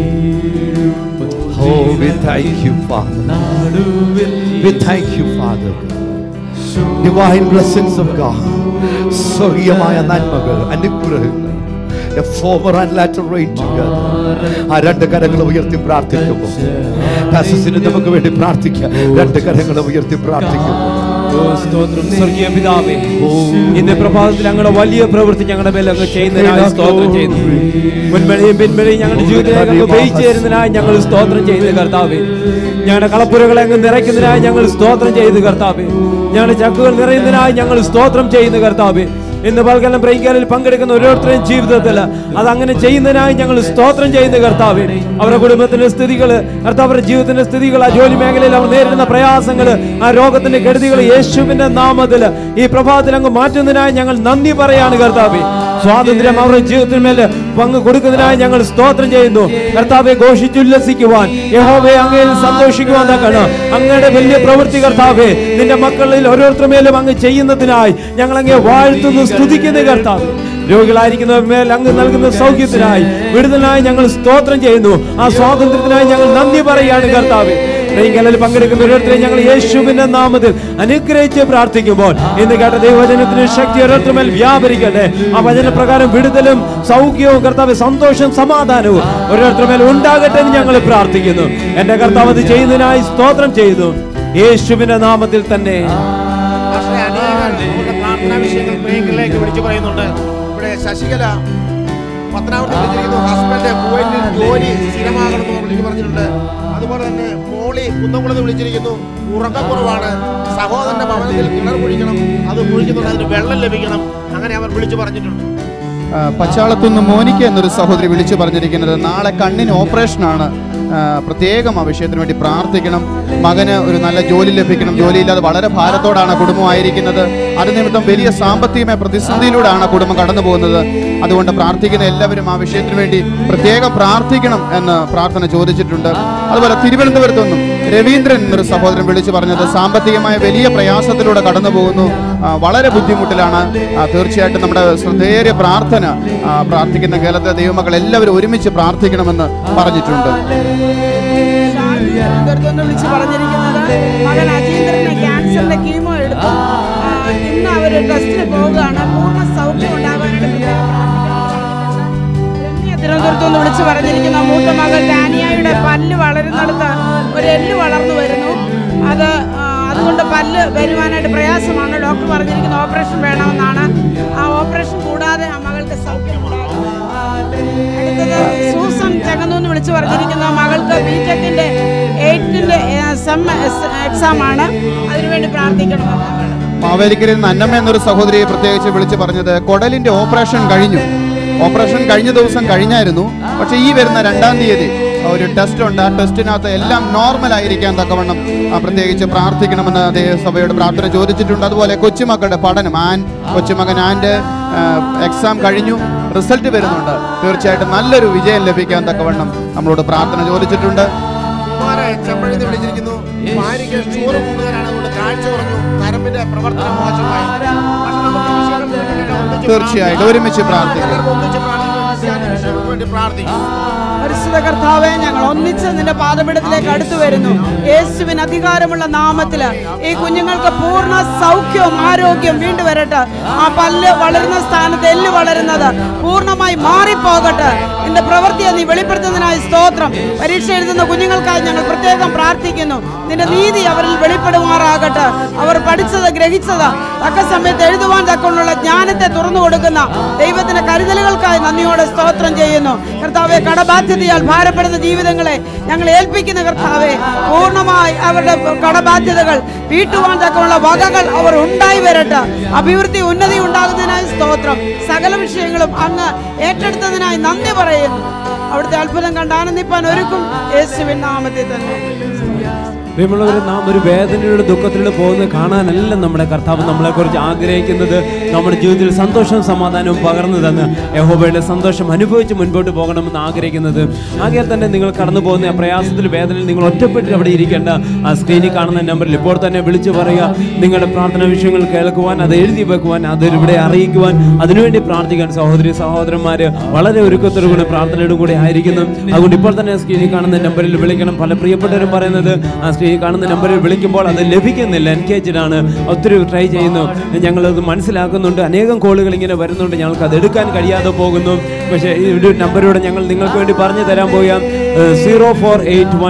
[SPEAKER 1] Oh, we thank you, Father. We thank you, Father. Divine blessings of God. സ്വർഗീയമായ നന്മകൾ അനുഗ്രഹങ്ങൾ A former and latter rain together. ആ രണ്ട് കരങ്ങൾ ഉയർത്തി പ്രാർത്ഥിക്കുമ്പോൾ പാസസിന് നമുക്ക് വേണ്ടി പ്രാർത്ഥിക്കാം രണ്ട് കരങ്ങൾ ഉയർത്തി പ്രാർത്ഥിക്കുമ്പോൾ
[SPEAKER 2] ഓ, സ്തോത്രം സ്വർഗീയ പിതാവേ ഇന്ന് പ്രഭാതത്തിൽ ഞങ്ങളുടെ വലിയ പ്രവൃത്തി ഞങ്ങളുടെ മേൽ അങ്ങ് ചെയ്യുന്നതിനായി സ്തോത്രം ചെയ്യുന്നു മുൻപടിയും പിൻപടിയും ഞങ്ങളുടെ ജീവിതത്തിലേക്ക് അങ്ങ് ഉപയോഗിച്ചു തരുന്നതിനായി ഞങ്ങൾ സ്തോത്രം ചെയ്യുന്നു കർത്താവേ ഞങ്ങളുടെ കളപ്പുരകളെ അങ്ങ് നിറയ്ക്കുന്നതിനായി ഞങ്ങൾ സ്തോത്രം ചെയ്യുന്നു കർത്താവേ ഞങ്ങളുടെ ചക്കുകൾ നിറയുന്നതിനായി ഞങ്ങൾ സ്തോത്രം ചെയ്യുന്നു കർത്താവേ ഇന്ന് പൽക്കാലം ബ്രേക്കാലിൽ പങ്കെടുക്കുന്ന ഓരോരുത്തരുടെയും ജീവിതത്തിൽ അത് അങ്ങനെ ചെയ്യുന്നതിനായി ഞങ്ങൾ സ്തോത്രം ചെയ്യുന്ന കർത്താവ് അവരുടെ കുടുംബത്തിന്റെ സ്ഥിതികൾ കർത്താവരുടെ ജീവിതത്തിന്റെ സ്ഥിതികൾ ആ ജോലി മേഖലയിൽ അവർ നേരിടുന്ന പ്രയാസങ്ങൾ ആ രോഗത്തിന്റെ കെടുതികൾ യേശുവിന്റെ നാമത്തിൽ ഈ പ്രഭാതത്തിൽ അങ്ങ് മാറ്റുന്നതിനായി ഞങ്ങൾ നന്ദി പറയാണ് കർത്താവ് സ്വാതന്ത്ര്യം അവരുടെ ജീവിതത്തിന്മേൽ പങ്ക് കൊടുക്കുന്നതിനായി ഞങ്ങൾ സ്തോത്രം ചെയ്യുന്നു കർത്താവെ ഘോഷിച്ചുല്ലസിക്കുവാൻ യഹോവയെ അങ്ങയിൽ സന്തോഷിക്കുവാൻ തക്കണം അങ്ങയുടെ വലിയ പ്രവൃത്തി കർത്താവെ നിന്റെ മക്കളിൽ ഓരോരുത്തരുടെ മേലും അങ്ങ് ചെയ്യുന്നതിനായി ഞങ്ങൾ അങ്ങേ വാഴ്ത്തുന്നു സ്തുതിക്കുന്നു കർത്താവ് രോഗികളായിരിക്കുന്നവർ മേൽ അങ്ങ് നൽകുന്ന സൗഖ്യത്തിനായി വിടുതലിനായി ഞങ്ങൾ സ്തോത്രം ചെയ്യുന്നു ആ സ്വാതന്ത്ര്യത്തിനായി ഞങ്ങൾ നന്ദി പറയുകയാണ് കർത്താവ് കലയിൽ പങ്കെടുക്കുന്ന ഓരോരുത്തരെ ഞങ്ങൾ യേശുവിന്റെ നാമത്തിൽ അനുഗ്രഹിച്ച് പ്രാർത്ഥിക്കുമ്പോൾ ഇന്ന് കേട്ട ദൈവവചനത്തിന് ശക്തി ഓരോരുത്തർ മേൽ വ്യാപരിക്കട്ടെ ആ വചനപ്രകാരം വിടുതലും സൗഖ്യവും കർത്താവ് സന്തോഷം സമാധാനവും ഓരോരുത്തർ മേൽ ഉണ്ടാകട്ടെ എന്ന് ഞങ്ങൾ പ്രാർത്ഥിക്കുന്നു എന്റെ കർത്താവ് അത് ചെയ്യുന്നതിനായി സ്തോത്രം ചെയ്തു യേശുവിന്റെ നാമത്തിൽ തന്നെ
[SPEAKER 3] പക്ഷേ അനേകം നമ്മുടെ പ്രാർത്ഥനാ വിഷയങ്ങൾ ബ്രേക്കിലേക്ക് വിളിച്ചു പറയുന്നുണ്ട് ഇവിടെ ശശികല പത്തനാപുരത്ത് വിളിച്ചിരിക്കുന്നു ഹസ്ബൻഡ് കുവൈറ്റിൽ ജോലി സ്ഥിരമാകണമെന്ന് വിളിച്ചു പറഞ്ഞിട്ടുണ്ട് അതുപോലെ തന്നെ മോളി കുന്നംകുളത്ത് വിളിച്ചിരിക്കുന്നു ഉറക്കക്കുറവാണ് സഹോദരന്റെ ഭവനത്തിൽ കിണർ കുഴിക്കണം അത് കുഴിക്കുന്നുണ്ട് അതിന് വെള്ളം ലഭിക്കണം അങ്ങനെ അവർ വിളിച്ചു പറഞ്ഞിട്ടുണ്ട്
[SPEAKER 4] ആ, പച്ചാളത്തുനിന്ന് മോനിക്ക എന്നൊരു സഹോദരി വിളിച്ചു പറഞ്ഞിരിക്കുന്നത് നാളെ കണ്ണിന് ഓപ്പറേഷനാണ് ആ, പ്രത്യേകം ആ വിഷയത്തിന് വേണ്ടി പ്രാർത്ഥിക്കണം മകന് ഒരു നല്ല ജോലി ലഭിക്കണം ജോലിയില്ലാതെ വളരെ ഭാരത്തോടാണ് കുടുംബമായിരിക്കുന്നത് അത് നിമിത്തം വലിയ സാമ്പത്തികമായ പ്രതിസന്ധിയിലൂടെയാണ് കുടുംബം കടന്നു പോകുന്നത് അതുകൊണ്ട് പ്രാർത്ഥിക്കുന്ന എല്ലാവരും ആ വിഷയത്തിന് വേണ്ടി പ്രത്യേകം പ്രാർത്ഥിക്കണം എന്ന് പ്രാർത്ഥന ചോദിച്ചിട്ടുണ്ട് അതുപോലെ തിരുവനന്തപുരത്ത് നിന്നും രവീന്ദ്രൻ എന്നൊരു സഹോദരൻ വിളിച്ചു പറഞ്ഞത് സാമ്പത്തികമായ വലിയ പ്രയാസത്തിലൂടെ കടന്നു പോകുന്നു ആ, വളരെ ബുദ്ധിമുട്ടിലാണ് ആ, തീർച്ചയായിട്ടും നമ്മുടെ ശ്രദ്ധേയ പ്രാർത്ഥന ആ, പ്രാർത്ഥിക്കുന്ന കേരളത്തിലെ ദൈവമക്കൾ എല്ലാവരും ഒരുമിച്ച് പ്രാർത്ഥിക്കണമെന്ന് പറഞ്ഞിട്ടുണ്ട്
[SPEAKER 6] ഷാജി തിരുവനന്തപുരത്ത് നിന്ന് വിളിച്ച് പറഞ്ഞിരിക്കുന്നത് മകൻ അജീന്ദ്രന് ക്യാൻസറിന്റെ കീമോ എടുത്തു ആ, ഇന്ന് അവർ ടെസ്റ്റിന് പോവുകയാണ് പൂർണ്ണ സൗഖ്യം ഉണ്ടാകാനായിട്ട് പ്രത്യേകം പ്രാർത്ഥിക്കണം. രമ്യ തിരുവനന്തപുരത്ത് നിന്ന് വിളിച്ച് പറഞ്ഞിരിക്കുന്ന മൂത്ത മകൾ ഡാനിയയുടെ പല്ല് വളരുന്നിടത്ത് ഒരു എല്ല് വളർന്നു വരുന്നു അത് ആ, അതുകൊണ്ട് പല്ല് വരുവാനായിട്ട് പ്രയാസമാണ് ഡോക്ടർ പറഞ്ഞിരിക്കുന്ന ഓപ്പറേഷൻ വേണമെന്നാണ് ആ ഓപ്പറേഷൻ കൂടാതെ ആ മകൾക്ക് സൗഖ്യം ഉണ്ടാകും അടുത്തത് സൂസൻ ചെങ്ങന്നൂന്ന് വിളിച്ചു പറഞ്ഞിരിക്കുന്ന മകൾക്ക് ബി ടെക്കിന്റെ എയ്റ്റിന്റെ സെം എക്സാം ആണ് അതിനുവേണ്ടി പ്രാർത്ഥിക്കണം
[SPEAKER 4] മാവേലിക്കരയിൽ നിന്ന് അന്നമ്മ എന്നൊരു സഹോദരിയെ പ്രത്യേകിച്ച് വിളിച്ച് പറഞ്ഞത് കുടലിന്റെ ഓപ്പറേഷൻ കഴിഞ്ഞു ഓപ്പറേഷൻ കഴിഞ്ഞ ദിവസം കഴിഞ്ഞായിരുന്നു പക്ഷേ ഈ വരുന്ന രണ്ടാം തീയതി ഒരു ടെസ്റ്റ് ഉണ്ട് ആ ടെസ്റ്റിനകത്ത് എല്ലാം നോർമൽ ആയിരിക്കാൻ തക്കവണ്ണം ആ, പ്രത്യേകിച്ച് പ്രാർത്ഥിക്കണമെന്ന് ദേവസഭയോട് പ്രാർത്ഥന ചോദിച്ചിട്ടുണ്ട് അതുപോലെ കൊച്ചുമക്കളുടെ പഠനം ആൻ കൊച്ചുമകൻ ആൻ്റെ എക്സാം കഴിഞ്ഞു റിസൾട്ട് വരുന്നുണ്ട് തീർച്ചയായിട്ടും നല്ലൊരു വിജയം ലഭിക്കാൻ തക്കവണ്ണം നമ്മളോട് പ്രാർത്ഥന ചോദിച്ചിട്ടുണ്ട്
[SPEAKER 3] കുമാരെ ചെമ്പഴന്ന് വിളിച്ചിരിക്കുന്നു ഭാര്യയ്ക്ക് ഷുഗർ കൂടുതലാണ് അതുകൊണ്ട് കാഴ്ച കുറഞ്ഞു നരമ്പിന്റെ പ്രവർത്തനം മോശമായി പക്ഷേ നമുക്ക് വിഷയം വീട്ടിൽ ഒന്നിച്ച്
[SPEAKER 4] തീർച്ചയായിട്ടും ഒരുമിച്ച് പ്രാർത്ഥിക്കാം
[SPEAKER 3] എല്ലാവർക്കും ഒന്നിച്ച് പ്രാർത്ഥിക്കാം ഞാൻ വിഷയങ്ങൾക്ക് വേണ്ടി പ്രാർത്ഥിക്കും
[SPEAKER 6] പരിശുദ്ധ കർത്താവെ ഞങ്ങൾ ഒന്നിച്ച് നിന്റെ പാദപീഠത്തിലേക്ക് അടുത്തു വരുന്നു യേശുവിന് അധികാരമുള്ള നാമത്തില് ഈ കുഞ്ഞുങ്ങൾക്ക് പൂർണ്ണ സൗഖ്യവും ആരോഗ്യം വീണ്ടും വരട്ടെ ആ പല്ല് വളരുന്ന സ്ഥാനത്ത് എല്ല് വളരുന്നത് പൂർണ്ണമായി മാറിപ്പോകട്ടെ നിന്റെ പ്രവൃത്തിയെ നീ വെളിപ്പെടുത്തുന്നതിനായി സ്തോത്രം പരീക്ഷ എഴുതുന്ന കുഞ്ഞുങ്ങൾക്കായി ഞങ്ങൾ പ്രത്യേകം പ്രാർത്ഥിക്കുന്നു നിന്റെ നീതി അവരിൽ വെളിപ്പെടുമാറാകട്ടെ അവർ പഠിച്ചത് ഗ്രഹിച്ചത് തക്ക സമയത്ത് എഴുതുവാൻ തക്കൊണ്ടുള്ള ജ്ഞാനത്തെ തുറന്നു കൊടുക്കുന്ന ദൈവത്തിന്റെ കരുതലുകൾക്കായി നന്ദിയോടെ സ്തോത്രം ചെയ്യുന്നു കർത്താവെ കടബാധ്യതയാൽ ഭാരപ്പെടുന്ന ജീവിതങ്ങളെ ഞങ്ങൾ ഏൽപ്പിക്കുന്ന കർത്താവെ പൂർണ്ണമായി അവരുടെ കടബാധ്യതകൾ വീട്ടുവാൻ തക്കമുള്ള വകകൾ അവർ ഉണ്ടായി വരട്ടെ അഭിവൃദ്ധി ഉന്നതി ഉണ്ടാകുന്നതിനായി സ്തോത്രം സകല വിഷയങ്ങളും അങ്ങ് ഏറ്റെടുത്തതിനായി നന്ദി പറയുന്നു അവിടുത്തെ അത്ഭുതം കണ്ട് ആനന്ദിപ്പാൻ ഒരുക്കും യേശുവിൻ നാമത്തിൽ തന്നെ
[SPEAKER 2] പ്രിയമുള്ളവർ നാം ഒരു വേദനയുടെ ദുഃഖത്തിലൂടെ പോകുന്നത് കാണാനല്ല നമ്മുടെ കർത്താവ് നമ്മളെക്കുറിച്ച് ആഗ്രഹിക്കുന്നത് നമ്മുടെ ജീവിതത്തിൽ സന്തോഷവും സമാധാനവും പകർന്നു തന്ന് യഹോബയുടെ സന്തോഷം അനുഭവിച്ച് മുൻപോട്ട് പോകണമെന്ന് ആഗ്രഹിക്കുന്നത് ആകെ തന്നെ നിങ്ങൾ കടന്നു പോകുന്ന ആ പ്രയാസത്തിൽ വേദനയിൽ നിങ്ങൾ ഒറ്റപ്പെട്ട് അവിടെ ഇരിക്കേണ്ട ആ സ്ക്രീനിൽ കാണുന്ന നമ്പറിൽ ഇപ്പോൾ തന്നെ വിളിച്ചു പറയുക നിങ്ങളുടെ പ്രാർത്ഥനാ വിഷയങ്ങൾ കേൾക്കുവാൻ അത് എഴുതി വെക്കുവാൻ അത് ഇവിടെ അറിയിക്കുവാൻ അതിനുവേണ്ടി പ്രാർത്ഥിക്കാൻ സഹോദരി സഹോദരന്മാര് വളരെ ഒരുക്കത്തോടു കൂടി പ്രാർത്ഥനയോടും കൂടി ആയിരിക്കുന്നു അതുകൊണ്ട് ഇപ്പോൾ തന്നെ സ്ക്രീനിൽ കാണുന്ന നമ്പറിൽ വിളിക്കണം പല പ്രിയപ്പെട്ടവരും പറയുന്നത് ആ സ്ക്രീനിൽ കാണുന്ന നമ്പറിൽ വിളിക്കുമ്പോൾ അത് ലഭിക്കുന്നില്ല എൻഗേജ്ഡ് ആണ് ഒത്തിരി ട്രൈ ചെയ്യുന്നു ഞങ്ങളത് മനസ്സിലാക്കുന്നുണ്ട് അനേകം കോളുകൾ ഇങ്ങനെ വരുന്നുണ്ട് ഞങ്ങൾക്ക് അത് എടുക്കാൻ കഴിയാതെ പോകുന്നു പക്ഷേ ഈ ഒരു നമ്പറോടെ ഞങ്ങൾ നിങ്ങൾക്ക് വേണ്ടി പറഞ്ഞു തരാൻ പോയാൽ zero four eight one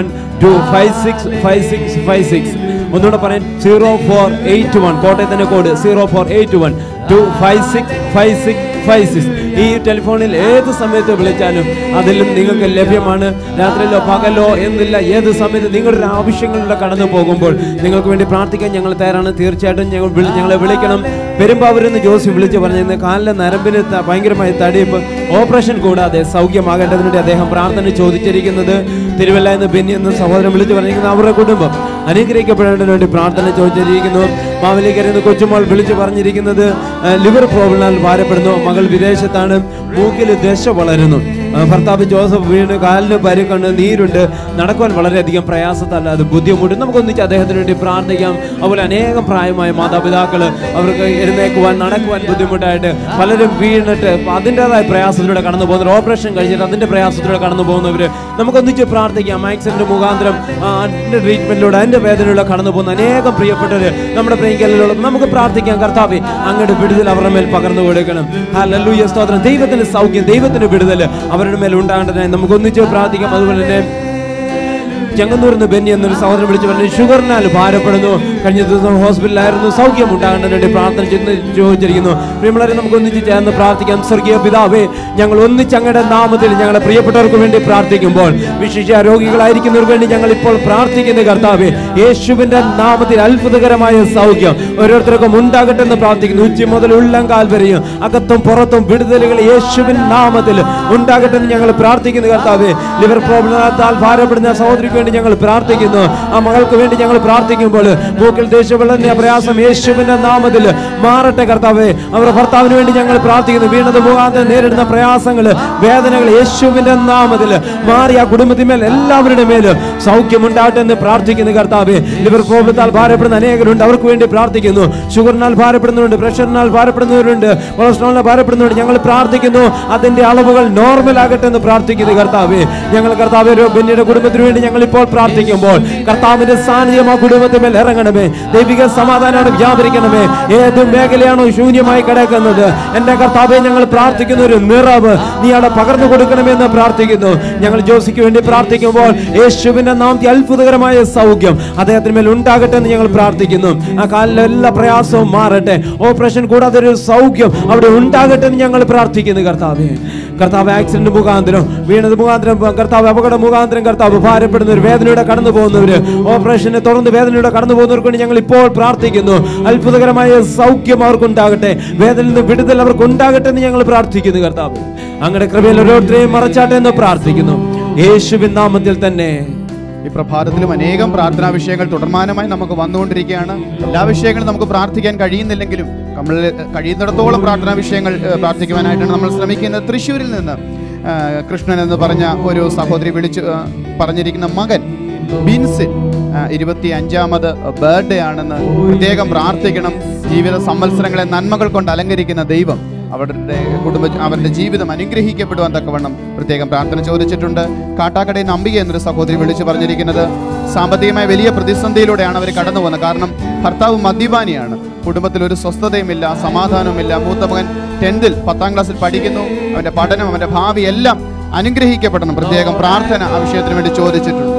[SPEAKER 2] two five six five six five six ഒന്നുകൂടെ പറയാൻ സീറോ ഫോർ എയ്റ്റ് വൺ കോട്ടയത്തിന്റെ code zero four eight one two five six five six five six ഈ ടെലിഫോണിൽ ഏത് സമയത്ത് വിളിച്ചാലും അതിലും നിങ്ങൾക്ക് ലഭ്യമാണ് രാത്രിയിലോ പകലോ എന്നില്ല ഏത് സമയത്ത് നിങ്ങളുടെ ആവശ്യങ്ങളിലൂടെ കടന്നു പോകുമ്പോൾ നിങ്ങൾക്ക് വേണ്ടി പ്രാർത്ഥിക്കാൻ ഞങ്ങൾ തയ്യാറാണ് തീർച്ചയായിട്ടും ഞങ്ങൾ വിളി- ഞങ്ങളെ വിളിക്കണം പെരുമ്പാവൂരിൽ നിന്ന് ജോസി വിളിച്ച് പറഞ്ഞിരുന്ന കാലിലെ നരമ്പിന് ത- ഭയങ്കരമായി തടിയപ്പ് ഓപ്പറേഷൻ കൂടാതെ സൗഖ്യമാകേണ്ടതിന് വേണ്ടി അദ്ദേഹം പ്രാർത്ഥന ചോദിച്ചിരിക്കുന്നത് തിരുവല്ല എന്ന് ബെന്നി എന്ന സഹോദരൻ വിളിച്ച് പറഞ്ഞിരിക്കുന്ന അവരുടെ കുടുംബം അനുഗ്രഹിക്കപ്പെടേണ്ടതിന് വേണ്ടി പ്രാർത്ഥന ചോദിച്ചിരിക്കുന്നു മാവലിക്കര എന്ന് കൊച്ചുമോൾ വിളിച്ചു പറഞ്ഞിരിക്കുന്നത് ആ, ലിവർ പ്രോബ്ലം ഭാരപ്പെടുന്നു മകൾ വിദേശത്താണ് മൂക്കിൽ ദശ വളരുന്നു ആ, ഭർത്താവ് ജോസഫ് വീണ് കാലിന് പരുക്കണ്ണ് നീരുണ്ട് നടക്കുവാൻ വളരെയധികം പ്രയാസത്തല്ലാതെ ബുദ്ധിമുട്ട് നമുക്കൊന്നിച്ച് അദ്ദേഹത്തിന് വേണ്ടി പ്രാർത്ഥിക്കാം അതുപോലെ അനേകം പ്രായമായ മാതാപിതാക്കൾ അവർക്ക് എഴുന്നേക്കുവാൻ നടക്കുവാൻ ബുദ്ധിമുട്ടായിട്ട് പലരും വീണിട്ട് അതിൻ്റെതായ പ്രയാസത്തിലൂടെ കടന്നു പോകുന്നവർ ഓപ്പറേഷൻ കഴിഞ്ഞിട്ട് അതിൻ്റെ പ്രയാസത്തിലൂടെ കടന്നു പോകുന്നവർ നമുക്കൊന്നിച്ച് പ്രാർത്ഥിക്കാം ആക്സിഡന്റ് മുഖാന്തരം ആ, അതിൻ്റെ ട്രീറ്റ്മെന്റിലൂടെ അതിൻ്റെ വേദനയിലൂടെ കടന്നു പോകുന്ന അനേകം പ്രിയപ്പെട്ടവർ നമ്മുടെ പ്രിയങ്കലിലുള്ള നമുക്ക് പ്രാർത്ഥിക്കാം കർത്താവെ അങ്ങയുടെ വിടുതൽ അവരുടെ മേൽ പകർന്നു കൊടുക്കണം ഹല്ലേലൂയ സ്തോത്രം ദൈവത്തിന്റെ സൗഖ്യം ദൈവത്തിന്റെ വിടുതൽ അവരുടെ മേൽ ഉണ്ടാകേണ്ടതിനായി നമുക്ക് ഒന്നിച്ച് പ്രാർത്ഥിക്കാം അതുപോലെ തന്നെ ചെങ്ങന്നൂരിൽ നിന്ന് ബെന്നി എന്നൊരു സഹോദരൻ വിളിച്ച് പറഞ്ഞു ഷുഗറിനാൽ ഭാരപ്പെടുന്നു കഴിഞ്ഞ ദിവസം ഹോസ്പിറ്റലിലായിരുന്നു സൗഖ്യം ഉണ്ടാകേണ്ടതിന് വേണ്ടി പ്രാർത്ഥന ചെയ്യുന്ന ചോദിച്ചിരിക്കുന്നു പ്രിയമുള്ളവരെ നമുക്ക് ഒന്നിച്ച് ചേർന്ന് പ്രാർത്ഥിക്കാം സ്വർഗീയ പിതാവേ ഞങ്ങൾ ഒന്നിച്ച് അങ്ങയുടെ നാമത്തിൽ ഞങ്ങളുടെ പ്രിയപ്പെട്ടവർക്ക് വേണ്ടി പ്രാർത്ഥിക്കുമ്പോൾ വിശിഷ്ട രോഗികളായിരിക്കുന്നവർക്ക് വേണ്ടി ഞങ്ങൾ ഇപ്പോൾ പ്രാർത്ഥിക്കുന്ന കർത്താവേ യേശുവിന്റെ നാമത്തിൽ അത്ഭുതകരമായ സൗഖ്യം ഓരോരുത്തർക്കും ഉണ്ടാകട്ടെ എന്ന് പ്രാർത്ഥിക്കുന്നു ഉച്ച മുതൽ ഉള്ളം കാൽ വരെയും അകത്തും പുറത്തും വിടുതലുകൾ യേശുവിൻ നാമത്തിൽ ഉണ്ടാകട്ടെ എന്ന് ഞങ്ങൾ പ്രാർത്ഥിക്കുന്നു കർത്താവേ ലിവർ പ്രോബ്ലത്താൽ ഭാരപ്പെടുന്ന സഹോദരിക്ക് വേണ്ടി ഞങ്ങൾ പ്രാർത്ഥിക്കുന്നു ആ മകൾക്ക് വേണ്ടി ഞങ്ങൾ പ്രാർത്ഥിക്കുമ്പോൾ മൂക്കിൽ ദേഷ്യവെള്ളുന്ന പ്രയാസം യേശുവിന്റെ നാമത്തിൽ മാറട്ടെ കർത്താവേ അവരുടെ ഭർത്താവിന് വേണ്ടി ഞങ്ങൾ പ്രാർത്ഥിക്കുന്നു വീണത് മുഖാന്തരം നേരിടുന്ന പ്രയാസങ്ങൾ വേദനകൾ യേശുവിന്റെ നാമത്തിൽ മാറി ആ കുടുംബത്തിന്മേൽ എല്ലാവരുടെ മേലും സൗഖ്യമുണ്ടാകട്ടെ എന്ന് പ്രാർത്ഥിക്കുന്നു കർത്താവേ ലിവർ പ്രോബ്ലത്താൽ ഭാരപ്പെടുന്ന അനേകരുണ്ട് അവർക്ക് വേണ്ടി പ്രാർത്ഥിക്കുന്നു ഷുഗറിനാൽ ഭാരപ്പെടുന്നവരുണ്ട് പ്രഷറിനാൽ ഭാരപ്പെടുന്നവരുണ്ട് കൊളസ്ട്രോളിനാൽ ഭാരപ്പെടുന്നവരുണ്ട് ഞങ്ങൾ പ്രാർത്ഥിക്കുന്നു അതിന്റെ അളവുകൾ നോർമൽ ആകട്ടെ എന്ന് പ്രാർത്ഥിക്കുന്നു കർത്താവേ ഞങ്ങൾ കർത്താവേ ഒരു ബെന്നിയുടെ കുടുംബത്തിന് വേണ്ടി ഞങ്ങൾ ഇപ്പോൾ പ്രാർത്ഥിക്കുമ്പോൾ കർത്താവിന്റെ സാന്നിധ്യം ആ കുടുംബത്തിന്മേൽ ഇറങ്ങണമേ ദൈവിക സമാധാനമാണ് വ്യാപരിക്കണമേ ഏത് മേഖലയാണോ ശൂന്യമായി കിടക്കുന്നത് എന്റെ കർത്താവെ ഞങ്ങൾ പ്രാർത്ഥിക്കുന്ന ഒരു നിറവ് നീ അവിടെ പകർന്നു കൊടുക്കണമെന്ന് പ്രാർത്ഥിക്കുന്നു ഞങ്ങൾ ജോസിക്ക് വേണ്ടി പ്രാർത്ഥിക്കുമ്പോൾ യേശുവിന്റെ നാമത്തിൽ അത്ഭുതകരമായ സൗഖ്യം അദ്ദേഹത്തിന് മേൽ ഉണ്ടാകട്ടെ എന്ന് ഞങ്ങൾ പ്രാർത്ഥിക്കുന്നു ആ കാലിലെ എല്ലാ പ്രയാസവും മാറട്ടെ ഓപ്പറേഷൻ കൂടാതെ ഒരു സൗഖ്യം അവിടെ ഉണ്ടാകട്ടെ എന്ന് ഞങ്ങൾ പ്രാർത്ഥിക്കുന്നു കർത്താവെ കർത്താവ് ആക്സിഡന്റ് മുഖാന്തരം വീണത് മുഖാന്തരം കർത്താവ് അപകട മുഖാന്തരം കർത്താവ് ഭാരപ്പെടുന്ന ഒരു വേദനയുടെ കടന്നു പോകുന്നവര് ഓപ്പറേഷനെ തുടർന്ന് വേദനയുടെ കടന്നു പോകുന്നവർക്ക് വേണ്ടി ഞങ്ങൾ ഇപ്പോൾ പ്രാർത്ഥിക്കുന്നു അത്ഭുതകരമായ സൗഖ്യം അവർക്ക് ഉണ്ടാകട്ടെ വേദനയിൽ നിന്ന് വിടുതൽ അവർക്ക് ഉണ്ടാകട്ടെ എന്ന് ഞങ്ങൾ പ്രാർത്ഥിക്കുന്നു കർത്താവ് അങ്ങയുടെ കൃപയിൽ ഓരോരുത്തരെയും മറച്ചാട്ടെ എന്ന് പ്രാർത്ഥിക്കുന്നു യേശുവിൻ നാമത്തിൽ തന്നെ
[SPEAKER 4] ഈ പ്രഭാതത്തിലും അനേകം പ്രാർത്ഥനാ വിഷയങ്ങൾ തുടർമാനമായി നമുക്ക് വന്നുകൊണ്ടിരിക്കുകയാണ് എല്ലാ വിഷയങ്ങളും നമുക്ക് പ്രാർത്ഥിക്കാൻ കഴിയുന്നില്ലെങ്കിലും നമ്മൾ കഴിയുന്നിടത്തോളം പ്രാർത്ഥനാ വിഷയങ്ങൾ ഏഹ്, പ്രാർത്ഥിക്കുവാനായിട്ടാണ് നമ്മൾ ശ്രമിക്കുന്നത് തൃശ്ശൂരിൽ നിന്ന് ഏഹ്, കൃഷ്ണൻ എന്ന് പറഞ്ഞ ഒരു സഹോദരി വിളിച്ച് ഏഹ്, പറഞ്ഞിരിക്കുന്ന മകൻ ബിൻസിൻ ഏഹ്, ഇരുപത്തി അഞ്ചാമത് ബർത്ത്ഡേ ആണെന്ന് പ്രത്യേകം പ്രാർത്ഥിക്കണം ജീവിത സംവത്സരങ്ങളെ നന്മകൾ കൊണ്ട് അലങ്കരിക്കുന്ന ദൈവം അവരുടെ കുടുംബ അവരുടെ ജീവിതം അനുഗ്രഹിക്കപ്പെടുവാൻ തക്കവണ്ണം പ്രത്യേകം പ്രാർത്ഥന ചോദിച്ചിട്ടുണ്ട് കാട്ടാക്കടയിൽ നമ്പിക എന്നൊരു സഹോദരി വിളിച്ചു പറഞ്ഞിരിക്കുന്നത് സാമ്പത്തികമായ വലിയ പ്രതിസന്ധിയിലൂടെയാണ് അവർ കടന്നു പോകുന്നത് കാരണം ഭർത്താവ് മദ്യപാനിയാണ് കുടുംബത്തിൽ ഒരു സ്വസ്ഥതയുമില്ല സമാധാനവുമില്ല മൂത്ത മകൻ ടെൻത്തിൽ പത്താം ക്ലാസ്സിൽ പഠിക്കുന്നു അവന്റെ പഠനം അവന്റെ ഭാവി എല്ലാം അനുഗ്രഹിക്കപ്പെടണം പ്രത്യേകം പ്രാർത്ഥന ആ വിഷയത്തിന് വേണ്ടി ചോദിച്ചിട്ടുണ്ട്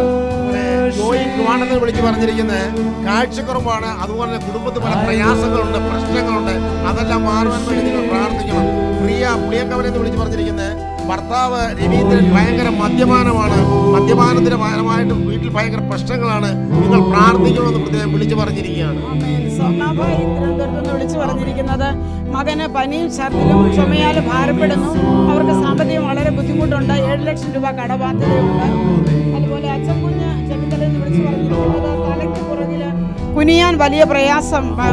[SPEAKER 3] ജോയി ട്വാണെന്ന് വിളിച്ച് പറഞ്ഞിരിക്കുന്നത് കാഴ്ചക്കുറവാണ് അതുപോലെ തന്നെ കുടുംബത്തിൽ പല പ്രയാസങ്ങളുണ്ട് പ്രശ്നങ്ങളുണ്ട് അതെല്ലാം മാറുവാൻ വേണ്ടി നിങ്ങൾ പ്രാർത്ഥിക്കണം പ്രിയ പുളിയക്കവനെന്ന് വിളിച്ച് പറഞ്ഞിരിക്കുന്നത് ഭർത്താവ് രവീന്ദ്രൻ ഭയങ്കര മദ്യപാനമാണ് മദ്യപാനത്തിന് ഫലമായിട്ട് വീട്ടിൽ ഭയങ്കര പ്രശ്നങ്ങളാണ് നിങ്ങൾ പ്രാർത്ഥിക്കണമെന്ന് പ്രത്യേകം വിളിച്ചു പറഞ്ഞിരിക്കുകയാണ്
[SPEAKER 6] സ്വർണ്ണാഭായി തിരുവനന്തപുരത്ത് നിന്ന് വിളിച്ചു പറഞ്ഞിരിക്കുന്നത് മകന് പനിയും ഛർദിലും ചുമയാൽ ഭാരപ്പെടുന്നു അവർക്ക് സാമ്പത്തികം വളരെ ബുദ്ധിമുട്ടുണ്ട് ഏഴ് ലക്ഷം രൂപ കടബാധ്യതയുണ്ട് അതുപോലെ അച്ഛൻ കുഞ്ഞ് ചെന്നിത്തലയിൽ നിന്ന് വിളിച്ചു പറഞ്ഞിരിക്കുന്നത് തലയ്ക്ക് പുറകില് കുനിയാൻ വലിയ പ്രയാസം ആ,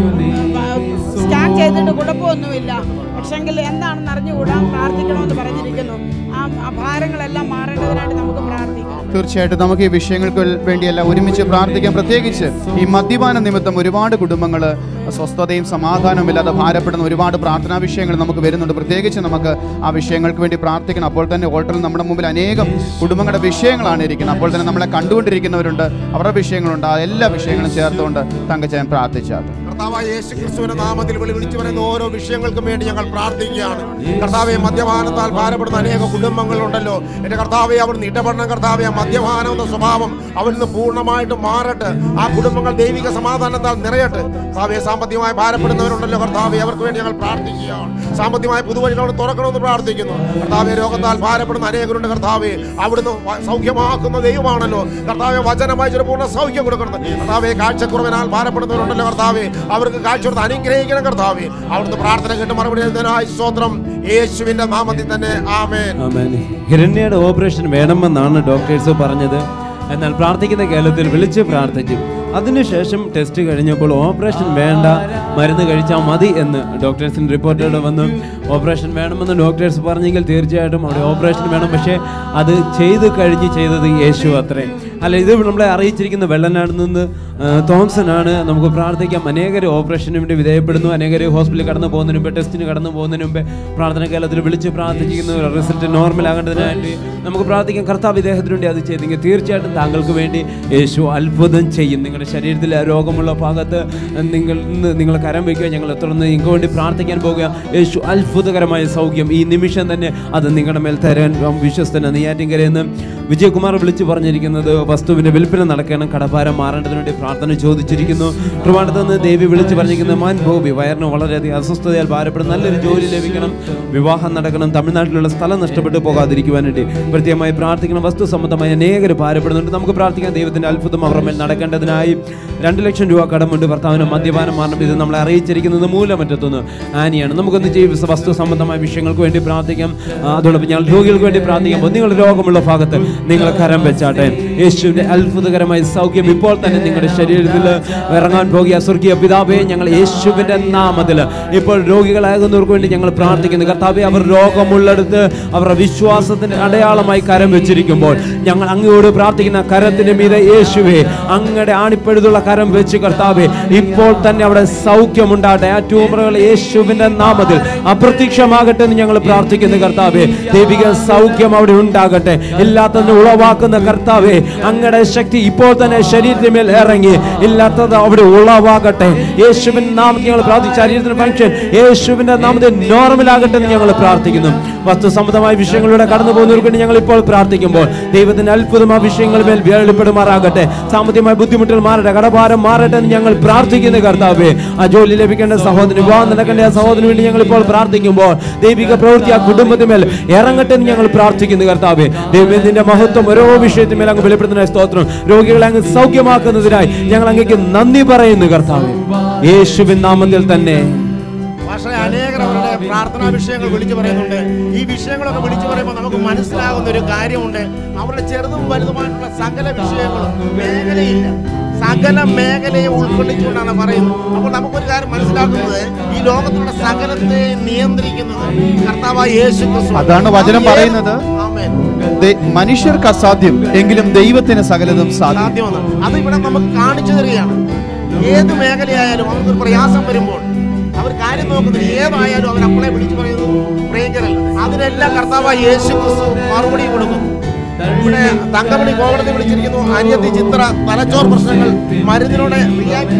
[SPEAKER 6] ആ, സ്കാൻ ചെയ്തിട്ട് കുഴപ്പമൊന്നുമില്ല പക്ഷെങ്കിൽ എന്താണെന്ന് അറിഞ്ഞുകൂടാ പ്രാർത്ഥിക്കണമെന്ന് പറഞ്ഞിരിക്കുന്നു ആ ആ ഭാരങ്ങളെല്ലാം മാറേണ്ടതിനായിട്ട് നമുക്ക് പ്രാർത്ഥിക്കാം
[SPEAKER 4] തീർച്ചയായിട്ടും നമുക്ക് ഈ വിഷയങ്ങൾക്ക് വേണ്ടിയല്ല ഒരുമിച്ച് പ്രാർത്ഥിക്കാം പ്രത്യേകിച്ച് ഈ മദ്യപാന നിമിത്തം ഒരുപാട് കുടുംബങ്ങൾ സ്വസ്ഥതയും സമാധാനവും ഇല്ലാതെ ഭാരപ്പെടുന്ന ഒരുപാട് പ്രാർത്ഥനാ വിഷയങ്ങൾ നമുക്ക് വരുന്നുണ്ട് പ്രത്യേകിച്ച് നമുക്ക് ആ വിഷയങ്ങൾക്ക് വേണ്ടി പ്രാർത്ഥിക്കണം അപ്പോൾ തന്നെ ഓൾട്ടറിൽ നമ്മുടെ മുമ്പിൽ അനേകം കുടുംബങ്ങളുടെ വിഷയങ്ങളാണ് ഇരിക്കുന്നത് അപ്പോൾ തന്നെ നമ്മളെ കണ്ടുകൊണ്ടിരിക്കുന്നവരുണ്ട് അവരുടെ വിഷയങ്ങളുണ്ട് ആ എല്ലാ വിഷയങ്ങളും ചേർത്തുകൊണ്ട് തങ്കച്ചയൻ പ്രാർത്ഥിച്ചാൽ
[SPEAKER 3] കർത്താവായ യേശു ക്രിസ്തുവിന്റെ നാമത്തിൽ വിളി വിളിച്ചു പറയുന്ന ഓരോ വിഷയങ്ങൾക്കും വേണ്ടി ഞങ്ങൾ പ്രാർത്ഥിക്കുകയാണ് കർത്താവെ മദ്യപാനത്താൽ ഭാരപ്പെടുന്ന അനേക കുടുംബങ്ങളുണ്ടല്ലോ എന്റെ കർത്താവെ അവിടുന്ന് ഇടപെടണം കർത്താവെ ആ മദ്യപാനം എന്ന സ്വഭാവം അവരിൽ നിന്ന് പൂർണ്ണമായിട്ട് മാറട്ടെ ആ കുടുംബങ്ങൾ ദൈവിക സമാധാനത്താൽ നിറയട്ടെ കർത്താവെ സാമ്പത്തികമായി ഭാരപ്പെടുന്നവരുണ്ടല്ലോ കർത്താവെ അവർക്ക് വേണ്ടി ഞങ്ങൾ പ്രാർത്ഥിക്കുകയാണ് സാമ്പത്തികമായ പുതുവഴികൾ തുറക്കണമെന്ന് പ്രാർത്ഥിക്കുന്നു കർത്താവെ രോഗത്താൽ ഭാരപ്പെടുന്ന അനേകരുണ്ട് കർത്താവെ അവിടുന്ന് വ- സൗഖ്യമാക്കുന്ന ദൈവമാണല്ലോ കർത്താവെ വചനമായി ചില പൂർണ്ണ സൗഖ്യം കൊടുക്കണം കർത്താവെ കാഴ്ചക്കുറവിനാൽ ഭാരപ്പെടുന്നവരുണ്ടല്ലോ കർത്താവെ അവർക്ക് കാഴ്ച കൊടുത്ത് അനുഗ്രഹിക്കണം കർത്താവെ അവിടുന്ന് പ്രാർത്ഥന കേട്ട് മറുപടി എഴുതുന്നതിനായി സ്തോത്രം യേശുവിന്റെ നാമത്തിൽ തന്നെ ആമേൻ
[SPEAKER 2] ആമേൻ. ഹിരണ്യയുടെ ഓപ്പറേഷൻ വേണമെന്നാണ് ഡോക്ടേഴ്സ് പറഞ്ഞത് എന്നാൽ പ്രാർത്ഥിക്കുന്ന കേരളത്തിൽ വിളിച്ച് പ്രാർത്ഥിച്ചു അതിനുശേഷം ടെസ്റ്റ് കഴിഞ്ഞപ്പോൾ ഓപ്പറേഷൻ വേണ്ട മരുന്ന് കഴിച്ചാൽ മതി എന്ന് ഡോക്ടേഴ്സിന് റിപ്പോർട്ടോടെ വന്നു ഓപ്പറേഷൻ വേണമെന്ന് ഡോക്ടേഴ്സ് പറഞ്ഞെങ്കിൽ തീർച്ചയായിട്ടും അവിടെ ഓപ്പറേഷൻ വേണം പക്ഷേ അത് ചെയ്ത് കഴിഞ്ഞ് ചെയ്തത് യേശു അത്രേ അല്ല ഇത് നമ്മളെ അറിയിച്ചിരിക്കുന്ന വെള്ളനാട് നിന്ന് ആ, തോംസൺ ആണ് നമുക്ക് പ്രാർത്ഥിക്കാം അനേകർ ഓപ്പറേഷന് വേണ്ടി വിധേയപ്പെടുന്നു അനേകർ ഹോസ്പിറ്റലിൽ കടന്നു പോകുന്നതിന് മുമ്പ് ടെസ്റ്റിന് കടന്നു പോകുന്നതിന് മുമ്പ് പ്രാർത്ഥന കേരളത്തിൽ വിളിച്ച് പ്രാർത്ഥിക്കുന്നു റിസൾട്ട് നോർമൽ ആകേണ്ടതിനായിട്ട് നമുക്ക് പ്രാർത്ഥിക്കാം കർത്താവ് ഇദ്ദേഹത്തിന് വേണ്ടി അത് ചെയ്തെങ്കിൽ തീർച്ചയായിട്ടും താങ്കൾക്ക് വേണ്ടി യേശു അത്ഭുതം ചെയ്യും നിങ്ങളുടെ ശരീരത്തിൽ രോഗമുള്ള ഭാഗത്ത് നിങ്ങൾ ഇന്ന് നിങ്ങൾ കരം വയ്ക്കുക ഞങ്ങൾ തുടർന്ന് നിങ്ങൾക്ക് വേണ്ടി പ്രാർത്ഥിക്കാൻ പോകുക യേശു അത്ഭുതകരമായ സൗഖ്യം ഈ നിമിഷം തന്നെ അത് നിങ്ങളുടെ മേൽ തരാൻ വിശ്വസ്തന നെയ്യാറ്റിൻകരയെന്ന് വിജയകുമാർ വിളിച്ചു പറഞ്ഞിരിക്കുന്നത് വസ്തുവിന്റെ വിൽപ്പന നടക്കണം കടഭാരം മാറേണ്ടതിന് വേണ്ടി പ്രാർത്ഥന ചോദിച്ചിരിക്കുന്നു ട്രിവാണ്ടത്ത് നിന്ന് ദേവി വിളിച്ചു പറഞ്ഞിരിക്കുന്നത് മാൻ ബോബി വയറിന് വളരെയധികം അസ്വസ്ഥതയാൽ ഭാരപ്പെടും നല്ലൊരു ജോലി ലഭിക്കണം വിവാഹം നടക്കണം തമിഴ്നാട്ടിലുള്ള സ്ഥലം നഷ്ടപ്പെട്ടു പോകാതിരിക്കുവാൻ വേണ്ടി പ്രത്യേകമായി പ്രാർത്ഥിക്കണം വസ്തു സംബന്ധമായി അനേകർ ഭാരപ്പെടുന്നുണ്ട് നമുക്ക് പ്രാർത്ഥിക്കാം ദൈവത്തിന്റെ അത്ഭുതം അവരുടെ മേൽ നടക്കേണ്ടതിനായി രണ്ട് ലക്ഷം രൂപ കടമുണ്ട് ഭർത്താവിന് മദ്യപാനം മാറണം ഇത് നമ്മളെ അറിയിച്ചിരിക്കുന്നത് മൂലമറ്റത്തുനിന്ന് ആനിയാണ് നമുക്കൊന്ന് ജീവിത വസ്തു സംബന്ധമായ വിഷയങ്ങൾക്ക് വേണ്ടി പ്രാർത്ഥിക്കാം ആ, അതോടൊപ്പം ഞങ്ങൾ രോഗികൾക്ക് വേണ്ടി പ്രാർത്ഥിക്കാം നിങ്ങളുടെ രോഗമുള്ള ഭാഗത്ത് നിങ്ങൾ കരം വെച്ചാട്ടെ യേശുവിന്റെ അത്ഭുതകരമായ സൗഖ്യം ഇപ്പോൾ തന്നെ നിങ്ങളുടെ ശരീരത്തിൽ ഇറങ്ങാൻ പോകുക സ്വർഗീയ പിതാവേ ഞങ്ങൾ യേശുവിന്റെ നാമത്തിൽ ഇപ്പോൾ രോഗികളാകുന്നവർക്ക് വേണ്ടി ഞങ്ങൾ പ്രാർത്ഥിക്കുന്നു കർത്താവെ അവർ രോഗമുള്ളിടത്ത് അവരുടെ വിശ്വാസത്തിന്റെ അടയാളമായി കരം വെച്ചിരിക്കുമ്പോൾ ഞങ്ങൾ അങ്ങയോട് പ്രാർത്ഥിക്കുന്ന കരത്തിന് മീതെ യേശുവേ അങ്ങയുടെ ആണിപ്പഴുതുള്ള കരം വെച്ച് കർത്താവെ ഇപ്പോൾ തന്നെ അവിടെ സൗഖ്യമുണ്ടാകട്ടെ ആ ട്യൂമറുകൾ യേശുവിന്റെ നാമത്തിൽ അപ്രത്യക്ഷമാകട്ടെ എന്ന് ഞങ്ങൾ പ്രാർത്ഥിക്കുന്നു കർത്താവെ ദൈവിക സൗഖ്യം അവിടെ ഉണ്ടാകട്ടെ ഇല്ലാത്തതിന് ഉളവാക്കുന്ന കർത്താവെ അങ്ങയുടെ ശക്തി ഇപ്പോൾ തന്നെ ശരീരത്തിന് മേൽ ഇറങ്ങി ഇല്ലാത്തത് അവിടെ ഉളവാകട്ടെ യേശുവിൻ നാമത്തിൽ ഞങ്ങൾ പ്രാർത്ഥിച്ചു ശരീരത്തിന് ഫംഗ്ഷൻ യേശുവിന്റെ നാമത്തിൽ നോർമൽ ആകട്ടെ എന്ന് ഞങ്ങൾ പ്രാർത്ഥിക്കുന്നു വസ്തു സംബന്ധമായ വിഷയങ്ങളിലൂടെ കടന്നു പോകുന്നവർക്ക് വേണ്ടി ഞങ്ങൾ ഇപ്പോൾ പ്രാർത്ഥിക്കുമ്പോൾ ദൈവത്തിന്റെ അത്ഭുതം ആ വിഷയങ്ങളിൽ മേൽ വെളിപ്പെടുമാറാകട്ടെ സാമ്പത്തികമായ ബുദ്ധിമുട്ടുകൾ മാറട്ടെ കടഭാരം മാറട്ടെ എന്ന് ഞങ്ങൾ പ്രാർത്ഥിക്കുന്നു കർത്താവേ ആ ജോലി ലഭിക്കേണ്ട സഹോദരൻ വിവാഹം നടക്കേണ്ട ആ സഹോദരന് വേണ്ടി ഞങ്ങൾ ഇപ്പോൾ പ്രാർത്ഥിക്കുമ്പോൾ ദൈവിക പ്രവൃത്തി ആ കുടുംബത്തിന്മേൽ ഇറങ്ങട്ടെ എന്ന് ഞങ്ങൾ പ്രാർത്ഥിക്കുന്നു കർത്താവേ ദൈവത്തിന്റെ മഹത്വം ഓരോ വിഷയത്തിന്മേൽ അങ്ങ് വെളിപ്പെടുത്തുന്ന സ്തോത്രം രോഗികളെ അങ്ങ് സൗഖ്യമാക്കുന്നതിനായി ഞങ്ങൾ അങ്ങേക്ക് നന്ദി പറയുന്നു കർത്താവേ യേശുവിൻ നാമത്തിൽ തന്നെ
[SPEAKER 3] പക്ഷേ അനേകർ അവരുടെ പ്രാർത്ഥനാ വിഷയങ്ങൾ വിളിച്ചു പറയുന്നുണ്ട് ഈ വിഷയങ്ങളൊക്കെ വിളിച്ചു പറയുമ്പോൾ നമുക്ക് മനസ്സിലാകുന്ന ഒരു കാര്യമുണ്ട് അവരുടെ ചെറുതും വലുതുമായിട്ടുള്ള സകല വിഷയങ്ങളും മേഖലയില്ല സകല മേഖലയെ ഉൾക്കൊള്ളിച്ചുകൊണ്ടാണ് പറയുന്നത് അപ്പോൾ നമുക്കൊരു കാര്യം മനസ്സിലാക്കുന്നത് ഈ ലോകത്തിലുള്ള സകലത്തെ നിയന്ത്രിക്കുന്നത് കർത്താവായ യേശു ക്രിസ്തു
[SPEAKER 4] അതാണ് വചനം പറയുന്നത്.
[SPEAKER 3] ആമേൻ.
[SPEAKER 4] ദൈ- മനുഷ്യർക്ക് അസാധ്യം എങ്കിലും ദൈവത്തിന് സകലതും സാധ്യം
[SPEAKER 3] സാധ്യമാണ് അത് ഇവിടെ നമുക്ക് കാണിച്ചു തരികയാണ് ഏത് മേഖലയായാലും അവർക്കൊരു പ്രയാസം വരുമ്പോൾ അവർ കാര്യം നോക്കുന്നില്ല ഏതായാലും അവർ അപ്പളെ വിളിച്ചു പറയുന്നു പ്രിയങ്കരൽ അതിനെല്ലാം കർത്താവായ യേശു ക്രിസ്തു മറുപടി കൊടുക്കും ഇവിടെ തങ്കമണി കോടതി വിളിച്ചിരിക്കുന്നു അനിയത്തി ചിത്ര തലച്ചോർ പ്രശ്നങ്ങൾ മരുന്നിലൂടെ റിയാക്ട്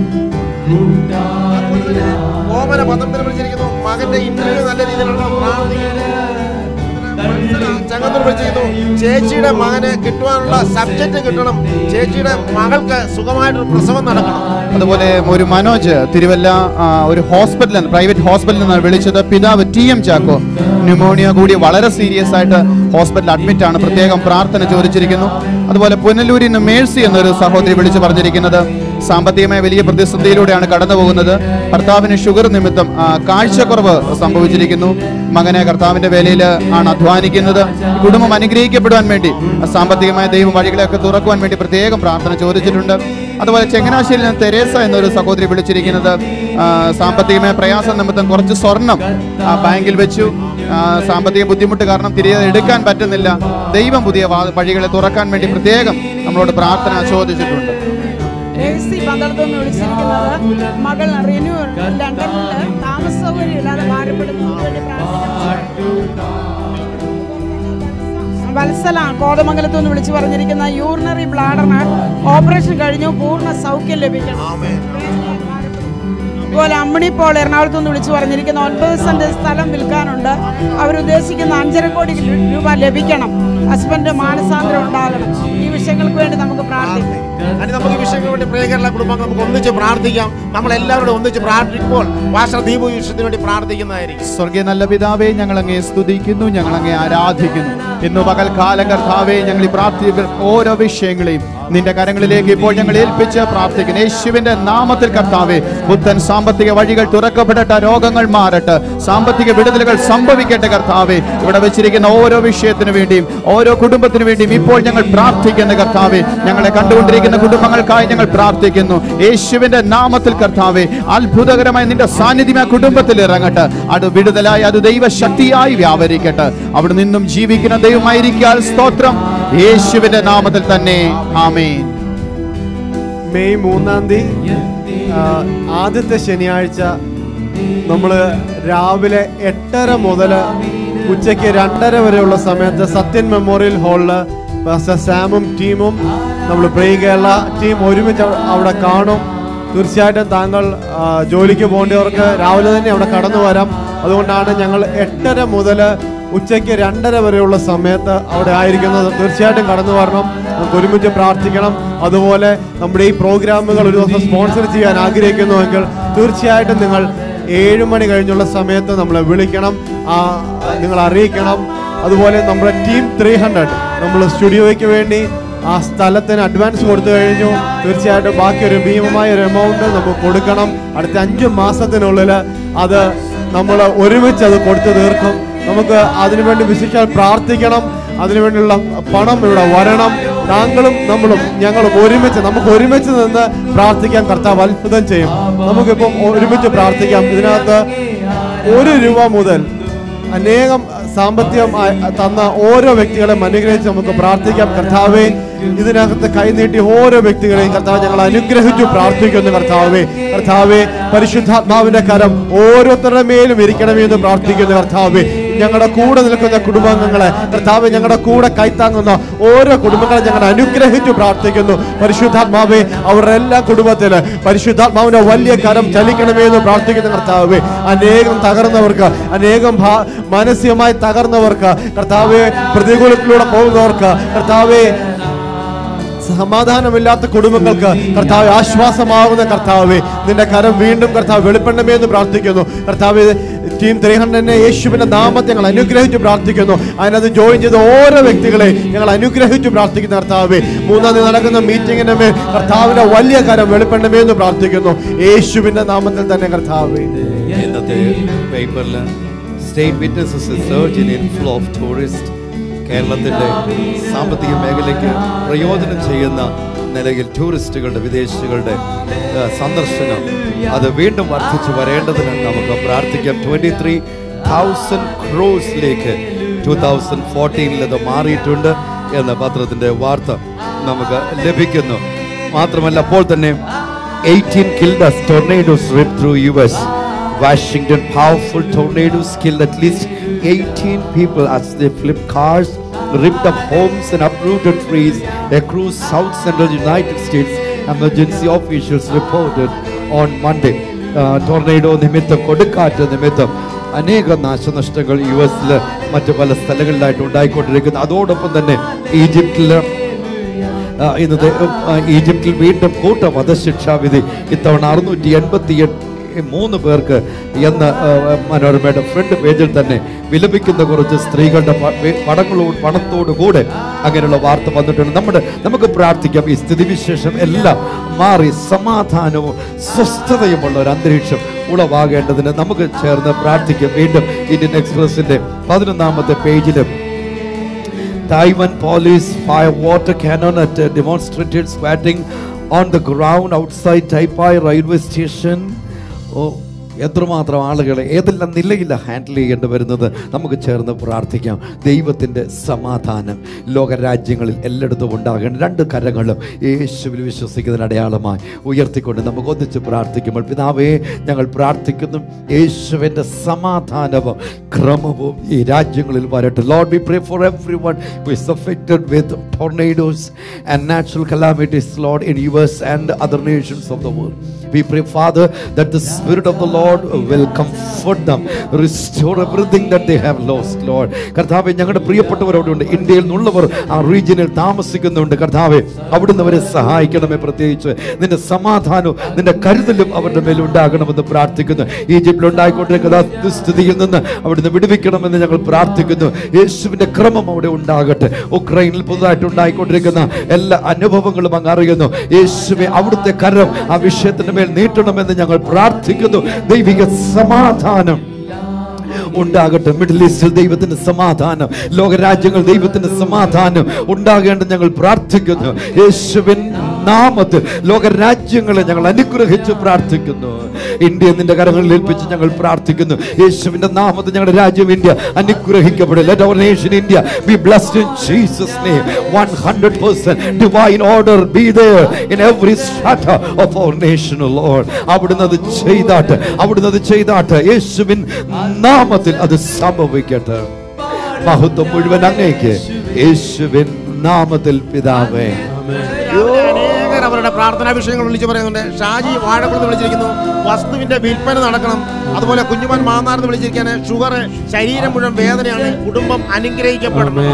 [SPEAKER 3] ഓമന പത്രത്തിൽ വിളിച്ചിരിക്കുന്നു മകന്റെ ഇന്റർവ്യൂ നല്ല രീതിയിലുള്ള പ്രാർത്ഥിക്കുന്നു ചങ്ങന്നൂർ വിളിച്ചിരിക്കുന്നു ചേച്ചിയുടെ മകന് കിട്ടുവാനുള്ള സബ്ജക്റ്റ് കിട്ടണം ചേച്ചിയുടെ മകൾക്ക് സുഖമായിട്ടൊരു പ്രസവം നടക്കണം
[SPEAKER 4] അതുപോലെ ഒരു മനോജ് തിരുവല്ല ആ, ഒരു ഹോസ്പിറ്റലിൽ പ്രൈവറ്റ് ഹോസ്പിറ്റലിൽ നിന്നാണ് വിളിച്ചത് പിതാവ് ടി എം ചാക്കോ ന്യൂമോണിയ കൂടി വളരെ സീരിയസ് ആയിട്ട് ഹോസ്പിറ്റലിൽ അഡ്മിറ്റ് ആണ് പ്രത്യേകം പ്രാർത്ഥന ചോദിച്ചിരിക്കുന്നു അതുപോലെ പുനലൂരിൽ നിന്ന് മേഴ്സി എന്നൊരു സഹോദരി വിളിച്ചു പറഞ്ഞിരിക്കുന്നത് സാമ്പത്തികമായ വലിയ പ്രതിസന്ധിയിലൂടെയാണ് കടന്നു പോകുന്നത് ഭർത്താവിന് ഷുഗർ നിമിത്തം ആ, കാഴ്ചക്കുറവ് സംഭവിച്ചിരിക്കുന്നു മകനെ കർത്താവിന്റെ വേലയിൽ ആണ് അധ്വാനിക്കുന്നത് ഈ കുടുംബം അനുഗ്രഹിക്കപ്പെടുവാൻ വേണ്ടി സാമ്പത്തികമായ ദൈവം വഴികളെയൊക്കെ തുറക്കുവാൻ വേണ്ടി പ്രത്യേകം പ്രാർത്ഥന ചോദിച്ചിട്ടുണ്ട് അതുപോലെ ചങ്ങനാശ്ശേരിയിൽ നിന്ന് തെരേസ എന്നൊരു സഹോദരി വിളിച്ചിരിക്കുന്നത് ആ, സാമ്പത്തികമായ പ്രയാസം നിമിത്തം കുറച്ച് സ്വർണം ആ, ബാങ്കിൽ വെച്ചു ആ, സാമ്പത്തിക ബുദ്ധിമുട്ട് കാരണം തിരികെ എടുക്കാൻ പറ്റുന്നില്ല ദൈവം പുതിയ വാ- വഴികളെ തുറക്കാൻ വേണ്ടി പ്രത്യേകം നമ്മളോട് പ്രാർത്ഥന ചോദിച്ചിട്ടുണ്ട്
[SPEAKER 6] എസി പന്തളത്തുനിന്ന് വിളിച്ചിരിക്കുന്നത് മകൾ റിനു ലണ്ടനിൽ താമസ സൗകര്യം ഇല്ലാതെ ഭാരപ്പെടുന്നു വേണ്ടി പ്രാർത്ഥിക്കുന്നു. വത്സല കോതമംഗലത്ത് നിന്ന് വിളിച്ചു പറഞ്ഞിരിക്കുന്ന യൂറിനറി ബ്ലാഡറിന് ഓപ്പറേഷൻ കഴിഞ്ഞു പൂർണ്ണ സൗഖ്യം ലഭിക്കണം
[SPEAKER 3] ആമേൻ.
[SPEAKER 6] അതുപോലെ അമ്മിണി പോൾ എറണാകുളത്ത് നിന്ന് വിളിച്ചു പറഞ്ഞിരിക്കുന്ന ഒൻപത് സെന്റ് സ്ഥലം വിൽക്കാനുണ്ട് അവരുദ്ദേശിക്കുന്ന അഞ്ചര കോടി രൂപ ലഭിക്കണം ഹസ്ബൻഡ് മാനസാന്തരം ഉണ്ടാകണം ഈ വിഷയങ്ങൾക്ക് വേണ്ടി നമുക്ക് പ്രാർത്ഥിക്കാം
[SPEAKER 3] അതിന് നമുക്ക് ഈ വിഷയങ്ങൾക്ക് വേണ്ടി പ്രിയകരള കുടുംബം നമുക്ക് ഒന്നിച്ച് പ്രാർത്ഥിക്കാം നമ്മൾ എല്ലാവരോടും ഒന്നിച്ച് പ്രാർത്ഥിക്കുമ്പോൾ പാസ്റ്റർ ദീപു ഈ വിഷയത്തിന് വേണ്ടി പ്രാർത്ഥിക്കുന്നതായിരിക്കും
[SPEAKER 4] സ്വർഗീയ നല്ല പിതാവേ ഞങ്ങൾ അങ്ങേ സ്തുതിക്കുന്നു ഞങ്ങൾ അങ്ങേ ആരാധിക്കുന്നു ഇന്നു പകൽക്കാലം കർത്താവേ ഞങ്ങൾ ഈ പ്രാർത്ഥിക്കുന്ന ഓരോ വിഷയങ്ങളെയും നിന്റെ കരങ്ങളിലേക്ക് ഇപ്പോൾ ഞങ്ങൾ ഏൽപ്പിച്ച് പ്രാർത്ഥിക്കുന്നു യേശുവിന്റെ നാമത്തിൽ കർത്താവേ പുത്തൻ സാമ്പത്തിക വഴികൾ തുറക്കപ്പെടട്ടെ രോഗങ്ങൾ മാറട്ടെ സാമ്പത്തിക വിടുതലുകൾ സംഭവിക്കട്ടെ കർത്താവേ ഇവിടെ വെച്ചിരിക്കുന്ന ഓരോ വിഷയത്തിനു വേണ്ടിയും ഓരോ കുടുംബത്തിനു വേണ്ടിയും ഇപ്പോൾ ഞങ്ങൾ പ്രാർത്ഥിക്കുന്ന കർത്താവേ ഞങ്ങളെ കണ്ടുകൊണ്ടിരിക്കുന്ന കുടുംബങ്ങൾക്കായി ഞങ്ങൾ പ്രാർത്ഥിക്കുന്നു യേശുവിന്റെ നാമത്തിൽ കർത്താവേ അത്ഭുതകരമായ നിന്റെ സാന്നിധ്യം ആ കുടുംബത്തിൽ ഇറങ്ങട്ടെ അത് വിടുതലായി അത് ദൈവശക്തിയായി വ്യാപരിക്കട്ടെ അവിടെ നിന്നും ജീവിക്കുന്ന ദൈവമായിരിക്കാൻ സ്തോത്രം യേശുവിന്റെ നാമത്തിൽ തന്നെ ആമേൻ
[SPEAKER 7] മെയ് മൂന്നാം തീയതി ആ, ആദ്യത്തെ ശനിയാഴ്ച നമ്മൾ രാവിലെ എട്ടര മുതൽ ഉച്ചയ്ക്ക് രണ്ടര വരെയുള്ള സമയത്ത് സത്യൻ മെമ്മോറിയൽ ഹാളിൽ പാസ്റ്റർ സാമും ടീമും നമ്മൾ പ്രീ കേരള ടീം ഒരുമിച്ച് അവ- അവിടെ കാണും തീർച്ചയായിട്ടും താങ്കൾ ആ, ജോലിക്ക് പോകേണ്ടവർക്ക് രാവിലെ തന്നെ അവിടെ കടന്നു വരാം അതുകൊണ്ടാണ് ഞങ്ങൾ എട്ടര മുതൽ ഉച്ചയ്ക്ക് രണ്ടര വരെയുള്ള സമയത്ത് അവിടെ ആയിരിക്കുന്നത് തീർച്ചയായിട്ടും കടന്നു വരണം നമുക്ക് ഒരുമിച്ച് പ്രാർത്ഥിക്കണം അതുപോലെ നമ്മുടെ ഈ പ്രോഗ്രാമുകൾ ഒരു ദിവസം സ്പോൺസർ ചെയ്യാൻ ആഗ്രഹിക്കുന്നുവെങ്കിൽ തീർച്ചയായിട്ടും നിങ്ങൾ ഏഴ് മണി കഴിഞ്ഞുള്ള സമയത്ത് നമ്മളെ വിളിക്കണം ആ, നിങ്ങൾ അറിയിക്കണം അതുപോലെ നമ്മുടെ ടീം ത്രീ ഹൺഡ്രഡ് നമ്മൾ സ്റ്റുഡിയോയ്ക്ക് വേണ്ടി ആ സ്ഥലത്തിന് അഡ്വാൻസ് കൊടുത്തു കഴിഞ്ഞു തീർച്ചയായിട്ടും ബാക്കി ഒരു ഭീമമായ ഒരു എമൗണ്ട് നമുക്ക് കൊടുക്കണം അടുത്ത അഞ്ച് മാസത്തിനുള്ളിൽ അത് നമ്മൾ ഒരുമിച്ച് അത് കൊടുത്തു തീർക്കും നമുക്ക് അതിനുവേണ്ടി വിശിച്ചാൽ പ്രാർത്ഥിക്കണം അതിനുവേണ്ടിയുള്ള പണം ഇവിടെ വരണം താങ്കളും നമ്മളും ഞങ്ങളും ഒരുമിച്ച് നമുക്ക് ഒരുമിച്ച് നിന്ന് പ്രാർത്ഥിക്കാൻ കർത്താവ് അത്ഭുതം ചെയ്യും നമുക്കിപ്പം ഒരുമിച്ച് പ്രാർത്ഥിക്കാം ഇതിനകത്ത് ഒരു രൂപ മുതൽ അനേകം സാമ്പത്തികം ആ- തന്ന ഓരോ വ്യക്തികളെയും അനുഗ്രഹിച്ച് നമുക്ക് പ്രാർത്ഥിക്കാം കർത്താവെ ഇതിനകത്ത് കൈനീട്ടി ഓരോ വ്യക്തികളെയും കർത്താവ് ഞങ്ങൾ അനുഗ്രഹിച്ചു പ്രാർത്ഥിക്കുന്നു കർത്താവെ കർത്താവെ പരിശുദ്ധാത്മാവിന്റെ കരം ഓരോരുത്തരുടെ മേലും ഇരിക്കണമേ എന്ന് പ്രാർത്ഥിക്കുന്നു കർത്താവെ ഞങ്ങളുടെ കൂടെ നിൽക്കുന്ന കുടുംബാംഗങ്ങളെ കർത്താവ് ഞങ്ങളുടെ കൂടെ കൈത്താങ്ങുന്ന ഓരോ കുടുംബങ്ങളെ ഞങ്ങൾ അനുഗ്രഹിച്ചു പ്രാർത്ഥിക്കുന്നു പരിശുദ്ധാത്മാവെ അവരുടെ എല്ലാ കുടുംബത്തില് പരിശുദ്ധാത്മാവിന്റെ വലിയ കരം ചലിക്കണമേ എന്ന് പ്രാർത്ഥിക്കുന്നു കർത്താവെ അനേകം തകർന്നവർക്ക് അനേകം ഭാ- മാനസികമായി തകർന്നവർക്ക് കർത്താവെ പ്രതികൂലത്തിലൂടെ പോകുന്നവർക്ക് കർത്താവെ സമാധാനമില്ലാത്ത കുടുംബങ്ങൾക്ക് കർത്താവ് ആശ്വാസമാകുന്ന കർത്താവെ നിന്റെ കരം വീണ്ടും കർത്താവ് വെളിപ്പെടണമേ എന്ന് പ്രാർത്ഥിക്കുന്നു കർത്താവ് ടീം ത്രീ ഹൺഡ്രഡിനെ യേശുവിന്റെ നാമത്തെ ഞങ്ങൾ അനുഗ്രഹിച്ച് പ്രാർത്ഥിക്കുന്നു അതിനകത്ത് ജോയിൻ ചെയ്ത ഓരോ വ്യക്തികളെ ഞങ്ങൾ അനുഗ്രഹിച്ച് പ്രാർത്ഥിക്കുന്ന കർത്താവെ മൂന്നാം തീയതി നടക്കുന്ന മീറ്റിംഗിന്റെ മേൽ കർത്താവിന്റെ വലിയ കരം വെളിപ്പെടണമേ എന്ന് പ്രാർത്ഥിക്കുന്നു യേശുവിന്റെ നാമത്തിൽ തന്നെ കർത്താവെ
[SPEAKER 1] ഇന്നത്തെ പേപ്പറിൽ state witnesses surge in inflow of tourist കേരളത്തിൻ്റെ സാമ്പത്തിക മേഖലയ്ക്ക് പ്രയോജനം ചെയ്യുന്ന നിലയിൽ ടൂറിസ്റ്റുകളുടെ വിദേശികളുടെ ആ, സന്ദർശനം അത് വീണ്ടും വർദ്ധിച്ചു വരേണ്ടതിന് നമുക്ക് പ്രാർത്ഥിക്കാം ട്വൻറ്റി ത്രീ തൗസൻഡ് ക്രോസിലേക്ക് ടു തൗസൻഡ് ഫോർട്ടീനിൽ അത് മാറിയിട്ടുണ്ട് എന്ന പത്രത്തിൻ്റെ വാർത്ത നമുക്ക് ലഭിക്കുന്നു മാത്രമല്ല അപ്പോൾ തന്നെ 18 killed as tornadoes ripped through US. Washington powerful tornadoes killed at least 18 people as they flipped cars, ripped up homes and uprooted trees across south central United States. Emergency officials reported on Monday. ടോർണേഡോ നിമിത്തം കൊടുക്കാറ്റ് നിമിത്തം അനേക നാശനഷ്ടങ്ങൾ യു എസിൽ മറ്റു പല സ്ഥലങ്ങളിലായിട്ട് ഉണ്ടായിക്കൊണ്ടിരിക്കുന്നു അതോടൊപ്പം തന്നെ ഈജിപ്തിൽ ആ, ഇന്നത്തെ ആ, ഈജിപ്തിൽ വീണ്ടും കൂട്ട വധശിക്ഷാവിധി ഇത്തവണ അറുന്നൂറ്റി എൺപത്തി മൂന്ന് പേർക്ക് എന്ന് ആ, മനോരമയുടെ ഫ്രണ്ട് പേജിൽ തന്നെ വിലപിക്കുന്ന കുറച്ച് സ്ത്രീകളുടെ പ- വെ- പടങ്ങളോട് പണത്തോടു കൂടെ അങ്ങനെയുള്ള വാർത്ത വന്നിട്ടുണ്ട് നമ്മുടെ നമുക്ക് പ്രാർത്ഥിക്കാം ഈ സ്ഥിതിവിശേഷം എല്ലാം മാറി സമാധാനവും സ്വസ്ഥതയുമുള്ള ഒരു അന്തരീക്ഷം ഉളവാകേണ്ടതിന് നമുക്ക് ചേർന്ന് പ്രാർത്ഥിക്കാം വീണ്ടും ഇന്ത്യൻ എക്സ്പ്രസിന്റെ പതിനൊന്നാമത്തെ പേജിലും Taiwan police fire water cannon at uh, demonstrators squatting on the ground outside Taipei railway station. ഓ എത്രമാത്രം ആളുകളെ ഏതെല്ലാം നിലയില്ല ഹാൻഡിൽ ചെയ്യേണ്ടി വരുന്നത് നമുക്ക് ചേർന്ന് പ്രാർത്ഥിക്കാം ദൈവത്തിൻ്റെ സമാധാനം ലോകരാജ്യങ്ങളിൽ എല്ലായിടത്തും ഉണ്ടാകണം രണ്ട് കരങ്ങളും യേശുവിൽ വിശ്വസിക്കുന്നതിന് അടയാളമായി ഉയർത്തിക്കൊണ്ട് നമുക്ക് ഒന്നിച്ച് പ്രാർത്ഥിക്കുമ്പോൾ പിതാവേ ഞങ്ങൾ പ്രാർത്ഥിക്കുന്നു യേശുവിൻ്റെ സമാധാനവും ക്രമവും ഈ രാജ്യങ്ങളിൽ വരട്ടെ Lord we pray for everyone who is affected with tornadoes and natural calamities, Lord, in US and other nations of the world. We pray, Father, that the Spirit of the Lord will comfort them, restore everything that they have lost, Lord. കർത്താവെ ഞങ്ങളുടെ പ്രിയപ്പെട്ടവരോടുണ്ട് ഇന്ത്യയിൽ നിന്നുള്ളവർ ആ റീജിയനിൽ താമസിക്കുന്നുണ്ട് കർത്താവെ അവിടുന്ന് അവരെ സഹായിക്കണമേ പ്രത്യേകിച്ച് നിന്റെ സമാധാനവും നിന്റെ കരുതലും അവരുടെ മേൽ ഉണ്ടാകണമെന്ന് പ്രാർത്ഥിക്കുന്നു ഈജിപ്തിൽ ഉണ്ടായിക്കൊണ്ടിരിക്കുന്ന ആ ദുസ്ഥിതിയിൽ നിന്ന് അവിടുന്ന് വിടുവിക്കണമെന്ന് ഞങ്ങൾ പ്രാർത്ഥിക്കുന്നു യേശുവിന്റെ ക്രമം അവിടെ ഉണ്ടാകട്ടെ ഉക്രൈനിൽ പുതുതായിട്ട് ഉണ്ടായിക്കൊണ്ടിരിക്കുന്ന എല്ലാ അനുഭവങ്ങളും അങ്ങ് അറിയുന്നു യേശുവെ അവിടുത്തെ കരം ആ വിഷയത്തിന്റെ മേൽ നീട്ടണമെന്ന് ഞങ്ങൾ പ്രാർത്ഥിക്കുന്നു ദൈവിക സമാധാനം ഉണ്ടാകട്ടെ മിഡിൽ ഈസ്റ്റിൽ ദൈവത്തിന്റെ സമാധാനം ലോകരാജ്യങ്ങൾ ദൈവത്തിന്റെ സമാധാനം ഉണ്ടാകേണ്ട ഞങ്ങൾ പ്രാർത്ഥിക്കുന്നു യേശുവിൻ നാമത്തിൽ ലോകരാജ്യങ്ങളെ ഞങ്ങൾ അനുഗ്രഹിച്ച് പ്രാർത്ഥിക്കുന്നു ഇന്ത്യ നിന്റെ കരങ്ങളിൽ ഏൽപ്പിച്ച് ഞങ്ങൾ പ്രാർത്ഥിക്കുന്നു യേശുവിന്റെ നാമത്തിൽ ഞങ്ങളുടെ രാജ്യം ഇന്ത്യ അനുഗ്രഹിക്കപ്പെടും let our nation India be blessed in Jesus name 100% divine order be there in every strata of our nation O Lord അവിടുന്ന് അത് ചെയ്താട്ട് അവിടുന്ന് അത് ചെയ്താട്ട് യേശുവിൻ നാമത്തിൽ അത് സംഭവിക്കട്ടെ മഹത്വം മുഴുവൻ അങ്ങേക്ക് യേശുവിൻ നാമത്തിൽ പിതാവേ
[SPEAKER 3] രാവിലെ അനേകർ അവരുടെ പ്രാർത്ഥനാ വിഷയങ്ങൾ വിളിച്ചു പറയുന്നുണ്ട് ഷാജി വാഴക്കുളത്ത് വിളിച്ചിരിക്കുന്നു വസ്തുവിന്റെ വിൽപ്പന നടക്കണം അതുപോലെ കുഞ്ഞുമൻ മാന്നാർന്ന് വിളിച്ചിരിക്കാണ് ഷുഗർ ശരീരം മുഴുവൻ വേദനയാണ് കുടുംബം അനുഗ്രഹിക്കപ്പെടണം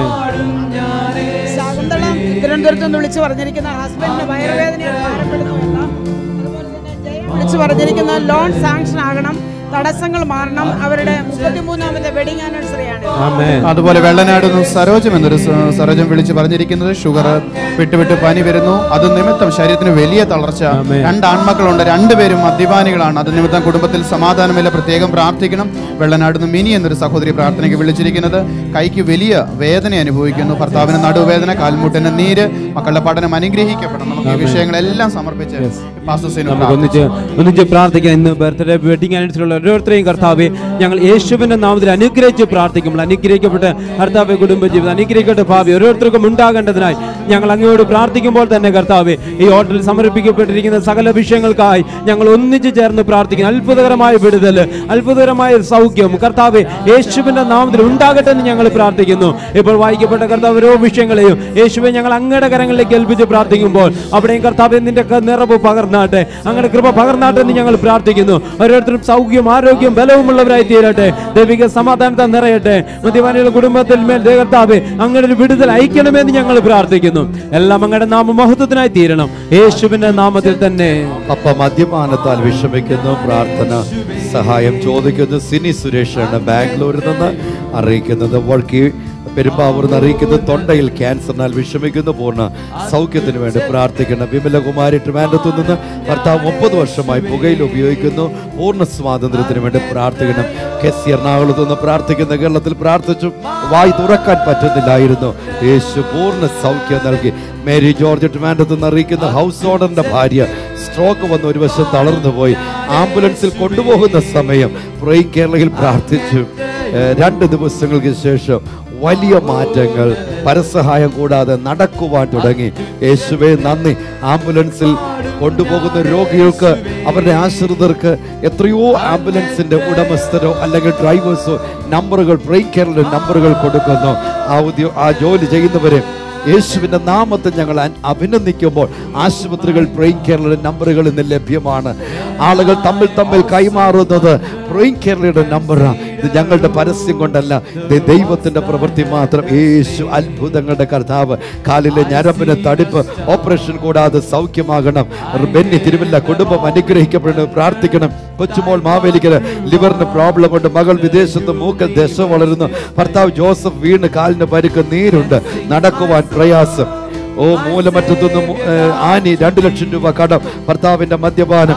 [SPEAKER 6] ശാകുന്തളം തിരുവനന്തപുരത്ത് നിന്ന് വിളിച്ചു പറഞ്ഞിരിക്കുന്ന ഹസ്ബൻഡിന് വയറുവേദനയാണ് ഭാരപ്പെടുന്നുവെന്ന് അതുപോലെ തന്നെ ജയ വിളിച്ചു പറഞ്ഞിരിക്കുന്ന ലോൺ സാങ്ഷൻ ആകണം തടസ്സങ്ങൾ മാറണം അവരുടെ മുപ്പത്തിമൂന്നാമത്തെ വെഡിങ് ആനിവേഴ്സറി ആണ്
[SPEAKER 2] ആമേൻ
[SPEAKER 4] അതുപോലെ വെള്ളനാട് നിന്നും സരോജം എന്നൊരു സ- സരോജം വിളിച്ച് പറഞ്ഞിരിക്കുന്നത് ഷുഗർ വിട്ട് വിട്ട് പനി വരുന്നു അത് നിമിത്തം ശരീരത്തിന് വലിയ തളർച്ച
[SPEAKER 2] ആമേൻ.
[SPEAKER 4] രണ്ട് ആൺമക്കളുണ്ട് രണ്ടുപേരും മദ്യപാനികളാണ് അത് നിമിത്തം കുടുംബത്തിൽ സമാധാനമില്ല പ്രത്യേകം പ്രാർത്ഥിക്കണം വെള്ളനാട് നിന്ന് മിനി എന്നൊരു സഹോദരി പ്രാർത്ഥനയ്ക്ക് വിളിച്ചിരിക്കുന്നത് കൈക്ക് വലിയ വേദന അനുഭവിക്കുന്നു ഭർത്താവിന് നടുവേദന കാൽമുട്ടിന് നീര് മക്കളുടെ പഠനം അനുഗ്രഹിക്കപ്പെടണം നമുക്ക് ഈ വിഷയങ്ങളെല്ലാം സമർപ്പിച്ച് പാസ്റ്റർ
[SPEAKER 2] നമുക്ക് ഒന്നിച്ച് ഒന്നിച്ച് പ്രാർത്ഥിക്കാം ഇന്ന് ബർത്ത്ഡേ വെഡിങ് ആനിവേഴ്സറിയുള്ള ഓരോരുത്തരെയും കർത്താവെ ഞങ്ങൾ യേശുവിന്റെ നാമത്തിൽ അനുഗ്രഹിച്ച് പ്രാർത്ഥിക്കുമ്പോൾ അനുഗ്രഹിക്കപ്പെട്ട കർത്താവെ കുടുംബജീവിതം അനുഗ്രഹിക്കപ്പെട്ട ഭാവി ഓരോരുത്തർക്കും ഉണ്ടാകേണ്ടതിനായി ഞങ്ങൾ അങ്ങയോട് പ്രാർത്ഥിക്കുമ്പോൾ തന്നെ കർത്താവെ ഈ ഹോട്ടലിൽ സമർപ്പിക്കപ്പെട്ടിരിക്കുന്ന സകല വിഷയങ്ങൾക്കായി ഞങ്ങൾ ഒന്നിച്ച് ചേർന്ന് പ്രാർത്ഥിക്കുന്നു അത്ഭുതകരമായ വിടുതൽ അത്ഭുതകരമായ സൗഖ്യം കർത്താവെ യേശുവിന്റെ നാമത്തിൽ ഉണ്ടാകട്ടെ എന്ന് ഞങ്ങൾ പ്രാർത്ഥിക്കുന്നു ഇപ്പോൾ വായിക്കപ്പെട്ട കർത്താവ് ഓരോ വിഷയങ്ങളെയും യേശുവെ ഞങ്ങൾ അങ്ങയുടെ കരങ്ങളിലേക്ക് ഏൽപ്പിച്ച് പ്രാർത്ഥിക്കുമ്പോൾ അവിടെയും കർത്താവെ നിന്റെ ക- നിറവ് പകർന്നാട്ടെ അങ്ങയുടെ കൃപ പകർന്നാട്ടെ എന്ന് ഞങ്ങൾ പ്രാർത്ഥിക്കുന്നു ഓരോരുത്തരും സൗഖ്യം ആരോഗ്യം ബലവുമുള്ളവരായി തീരട്ടെ ദൈവിക സമാധാനത്തെ നിറയട്ടെ മദ്യപാനികളുടെ കുടുംബത്തിൽ മേൽ ദേ കർത്താവെ അങ്ങയുടെ ഒരു വിടുതൽ അയക്കണമെന്ന് ഞങ്ങൾ പ്രാർത്ഥിക്കുന്നു എല്ലാം അങ്ങയുടെ നാമ മഹത്വത്തിനായി തീരണം യേശുവിന്റെ നാമത്തിൽ തന്നെ
[SPEAKER 1] പപ്പ മദ്യപാനത്താൽ വിഷമിക്കുന്നു പ്രാർത്ഥന സഹായം ചോദിക്കുന്നു സിനി സുരേഷാണ് ബാംഗ്ലൂരിൽ നിന്ന് അറിയിക്കുന്നത് വൾക്കി പെരുമ്പാവൂർ നിന്ന് അറിയിക്കുന്നത് തൊണ്ടയിൽ ക്യാൻസറിനാൽ വിഷമിക്കുന്നു പൂർണ്ണ സൗഖ്യത്തിന് വേണ്ടി പ്രാർത്ഥിക്കണം വിമലകുമാരി ട്രിവാൻഡത്തു നിന്ന് ഭർത്താവ് മുപ്പത് വർഷമായി പുകയിൽ ഉപയോഗിക്കുന്നു പൂർണ്ണ സ്വാതന്ത്ര്യത്തിന് വേണ്ടി പ്രാർത്ഥിക്കണം കെ സി എറണാകുളത്ത് നിന്ന് പ്രാർത്ഥിക്കുന്ന കേരളത്തിൽ പ്രാർത്ഥിച്ചു വായി തുറക്കാൻ പറ്റുന്നില്ലായിരുന്നു യേശു പൂർണ്ണ സൗഖ്യം നൽകി മേരി ജോർജ് ട്രിവാൻഡത്ത് നിന്ന് അറിയിക്കുന്ന ഹൗസ് ഓണറിന്റെ ഭാര്യ സ്ട്രോക്ക് വന്ന് ഒരു വശം തളർന്നു പോയി ആംബുലൻസിൽ കൊണ്ടുപോകുന്ന സമയം പ്രൈ കേരളയിൽ പ്രാർത്ഥിച്ചു ഏഹ് രണ്ട് ദിവസങ്ങൾക്ക് ശേഷം വലിയ മാറ്റങ്ങൾ പരസഹായം കൂടാതെ നടക്കുവാൻ തുടങ്ങി യേശുവെ നന്ദി ആംബുലൻസിൽ കൊണ്ടുപോകുന്ന രോഗികൾക്ക് അവരുടെ ആശ്രിതർക്ക് എത്രയോ ആംബുലൻസിന്റെ ഉടമസ്ഥരോ അല്ലെങ്കിൽ ഡ്രൈവേഴ്സോ നമ്പറുകൾ പ്രൈ കേരള നമ്പറുകൾ കൊടുക്കുന്നു ആ ഉദ്യോ ആ ജോലി ചെയ്യുന്നവരെ യേശുവിന്റെ നാമത്തിൽ ഞങ്ങൾ അൻ- അഭിനന്ദിക്കുമ്പോൾ ആശുപത്രികൾ പ്രൈം കേരളയുടെ നമ്പറുകൾ ഇന്ന് ലഭ്യമാണ് ആളുകൾ തമ്മിൽ തമ്മിൽ കൈമാറുന്നത് പ്രൈം കേരളയുടെ നമ്പറാണ് ഇത് ഞങ്ങളുടെ പരസ്യം കൊണ്ടല്ല ഇത് ദൈവത്തിന്റെ പ്രവൃത്തി മാത്രം യേശു അത്ഭുതങ്ങളുടെ കർത്താവ് കാലിലെ ഞരമ്പിന് തടിപ്പ് ഓപ്പറേഷൻ കൂടാതെ സൗഖ്യമാകണം ബെന്നി തിരുവല്ല കുടുംബം അനുഗ്രഹിക്കപ്പെടുന്നത് പ്രാർത്ഥിക്കണം കൊച്ചുമോൾ മാവേലിക്കല് ലിവറിന് പ്രോബ്ലം ഉണ്ട് മകൾ വിദേശത്ത് മൂക്കൽ ദശ വളരുന്നു ഭർത്താവ് ജോസഫ് വീണ് കാലിന് പരുക്ക് നീരുണ്ട് നടക്കുവാൻ പ്രയാസം ഓ മൂലമറ്റത്തുനിന്ന് മു- ഏഹ് ആനി രണ്ടു ലക്ഷം രൂപ കടം ഭർത്താവിന്റെ മദ്യപാനം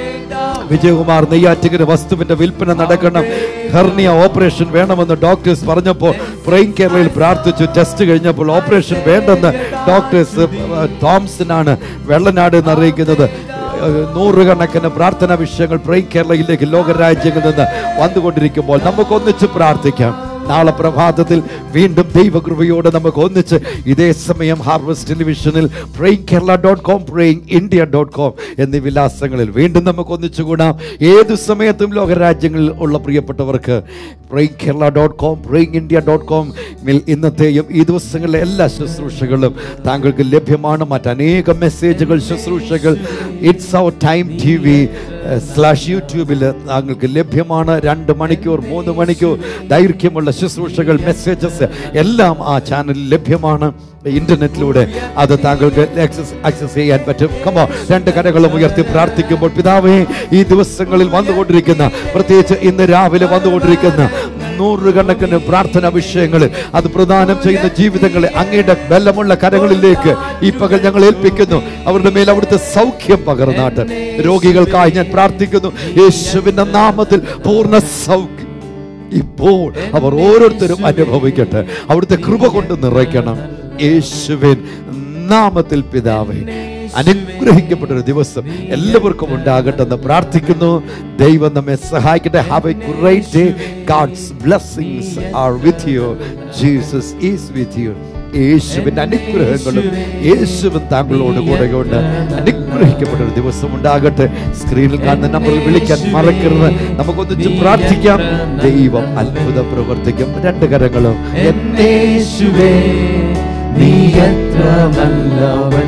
[SPEAKER 1] വിജയകുമാർ നെയ്യാറ്റിങ്കര വസ്തുവിന്റെ വിൽപ്പന നടക്കണം ഹെർണിയ ഓപ്പറേഷൻ വേണമെന്ന് ഡോക്ടേഴ്സ് പറഞ്ഞപ്പോൾ പ്രൈം കേരളയിൽ പ്രാർത്ഥിച്ചു ടെസ്റ്റ് കഴിഞ്ഞപ്പോൾ ഓപ്പറേഷൻ വേണ്ടെന്ന് ഡോക്ടേഴ്സ് തോംസനാണ് വെള്ളനാട് എന്ന് അറിയിക്കുന്നത് ഏഹ് നൂറുകണക്കിന് പ്രാർത്ഥനാ വിഷയങ്ങൾ പ്രൈം കേരളയിലേക്ക് ലോകരാജ്യങ്ങളിൽ നിന്ന് വന്നുകൊണ്ടിരിക്കുമ്പോൾ നമുക്ക് ഒന്നിച്ച് പ്രാർത്ഥിക്കാം നാളെ പ്രഭാതത്തിൽ വീണ്ടും ദൈവകൃപയോടെ നമുക്ക് ഒന്നിച്ച് ഇതേ സമയം ഹാർവസ്റ്റ് ടെലിവിഷനിൽ praying Kerala dot com praying India dot com എന്നീ വിലാസങ്ങളിൽ വീണ്ടും നമുക്ക് ഒന്നിച്ചുകൂടാം ഏതു സമയത്തും ലോകരാജ്യങ്ങളിൽ ഉള്ള പ്രിയപ്പെട്ടവർക്ക് praying Kerala dot com praying India dot com ഇന്നത്തെയും ഈ ദിവസങ്ങളിലെ എല്ലാ ശുശ്രൂഷകളും താങ്കൾക്ക് ലഭ്യമാണ് മറ്റനേകം മെസ്സേജുകൾ ശുശ്രൂഷകൾ it's our time T V slash യൂട്യൂബിൽ താങ്കൾക്ക് ലഭ്യമാണ് രണ്ട് മണിക്കൂർ മൂന്ന് മണിക്കൂർ ദൈർഘ്യമുള്ള ശുശ്രൂഷകൾ മെസ്സേജസ് എല്ലാം ആ ചാനലിൽ ലഭ്യമാണ് ഇന്റർനെറ്റിലൂടെ അത് താങ്കൾക്ക് ആക്സസ് ആക്സസ് ചെയ്യാൻ പറ്റും കമോ രണ്ട് കരകളും ഉയർത്തി പ്രാർത്ഥിക്കുമ്പോൾ പിതാവേ ഈ ദിവസങ്ങളിൽ വന്നുകൊണ്ടിരിക്കുന്ന പ്രത്യേകിച്ച് ഇന്ന് രാവിലെ വന്നുകൊണ്ടിരിക്കുന്ന നൂറുകണക്കിന് പ്രാർത്ഥന വിഷയങ്ങൾ അത് പ്രദാനം ചെയ്യുന്ന ജീവിതങ്ങളെ അങ്ങയുടെ ബലമുള്ള കരങ്ങളിലേക്ക് ഈ പകൽ ഞങ്ങൾ ഏൽപ്പിക്കുന്നു അവരുടെ മേൽ അവിടുത്തെ സൗഖ്യം പകർന്നാട്ട് രോഗികൾക്കായി ഞാൻ പ്രാർത്ഥിക്കുന്നു യേശുവിന്റെ നാമത്തിൽ പൂർണ്ണ സൗഖ്യം ഇപ്പോൾ അവർ ഓരോരുത്തരും അനുഭവിക്കട്ടെ അവിടുത്തെ കൃപ കൊണ്ട് നിറയ്ക്കണം യേശുവിൻ നാമത്തിൽ പിതാവേ അനുഗ്രഹിക്കപ്പെട്ട ഒരു ദിവസം എല്ലാവർക്കും ഉണ്ടാകട്ടെ എന്ന് പ്രാർത്ഥിക്കുന്നു ദൈവം നമ്മെ സഹായിക്കട്ടെ have a great day God's blessings are with you Jesus is with you യേശുവിന്റെ അനുഗ്രഹങ്ങളും യേശുവും താങ്കളോട് കൂടെ കൊണ്ട് അനുഗ്രഹിക്കപ്പെട്ട ഒരു ദിവസം ഉണ്ടാകട്ടെ സ്ക്രീനിൽ കാണുന്ന നമ്പറിൽ വിളിക്കാൻ മറക്കരുത് നമുക്കൊന്നിച്ച് പ്രാർത്ഥിക്കാം ദൈവം അത്ഭുതം പ്രവർത്തിക്കും രണ്ട് കരങ്ങളും എന്നേശുവേ
[SPEAKER 8] നീ എത്ര നല്ലവൻ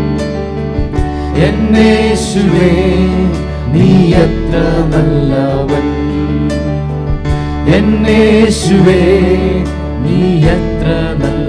[SPEAKER 8] എന്നേശുവേ നീ എത്ര നല്ലവൻ എന്നേശുവേ നീ എത്ര നല്ല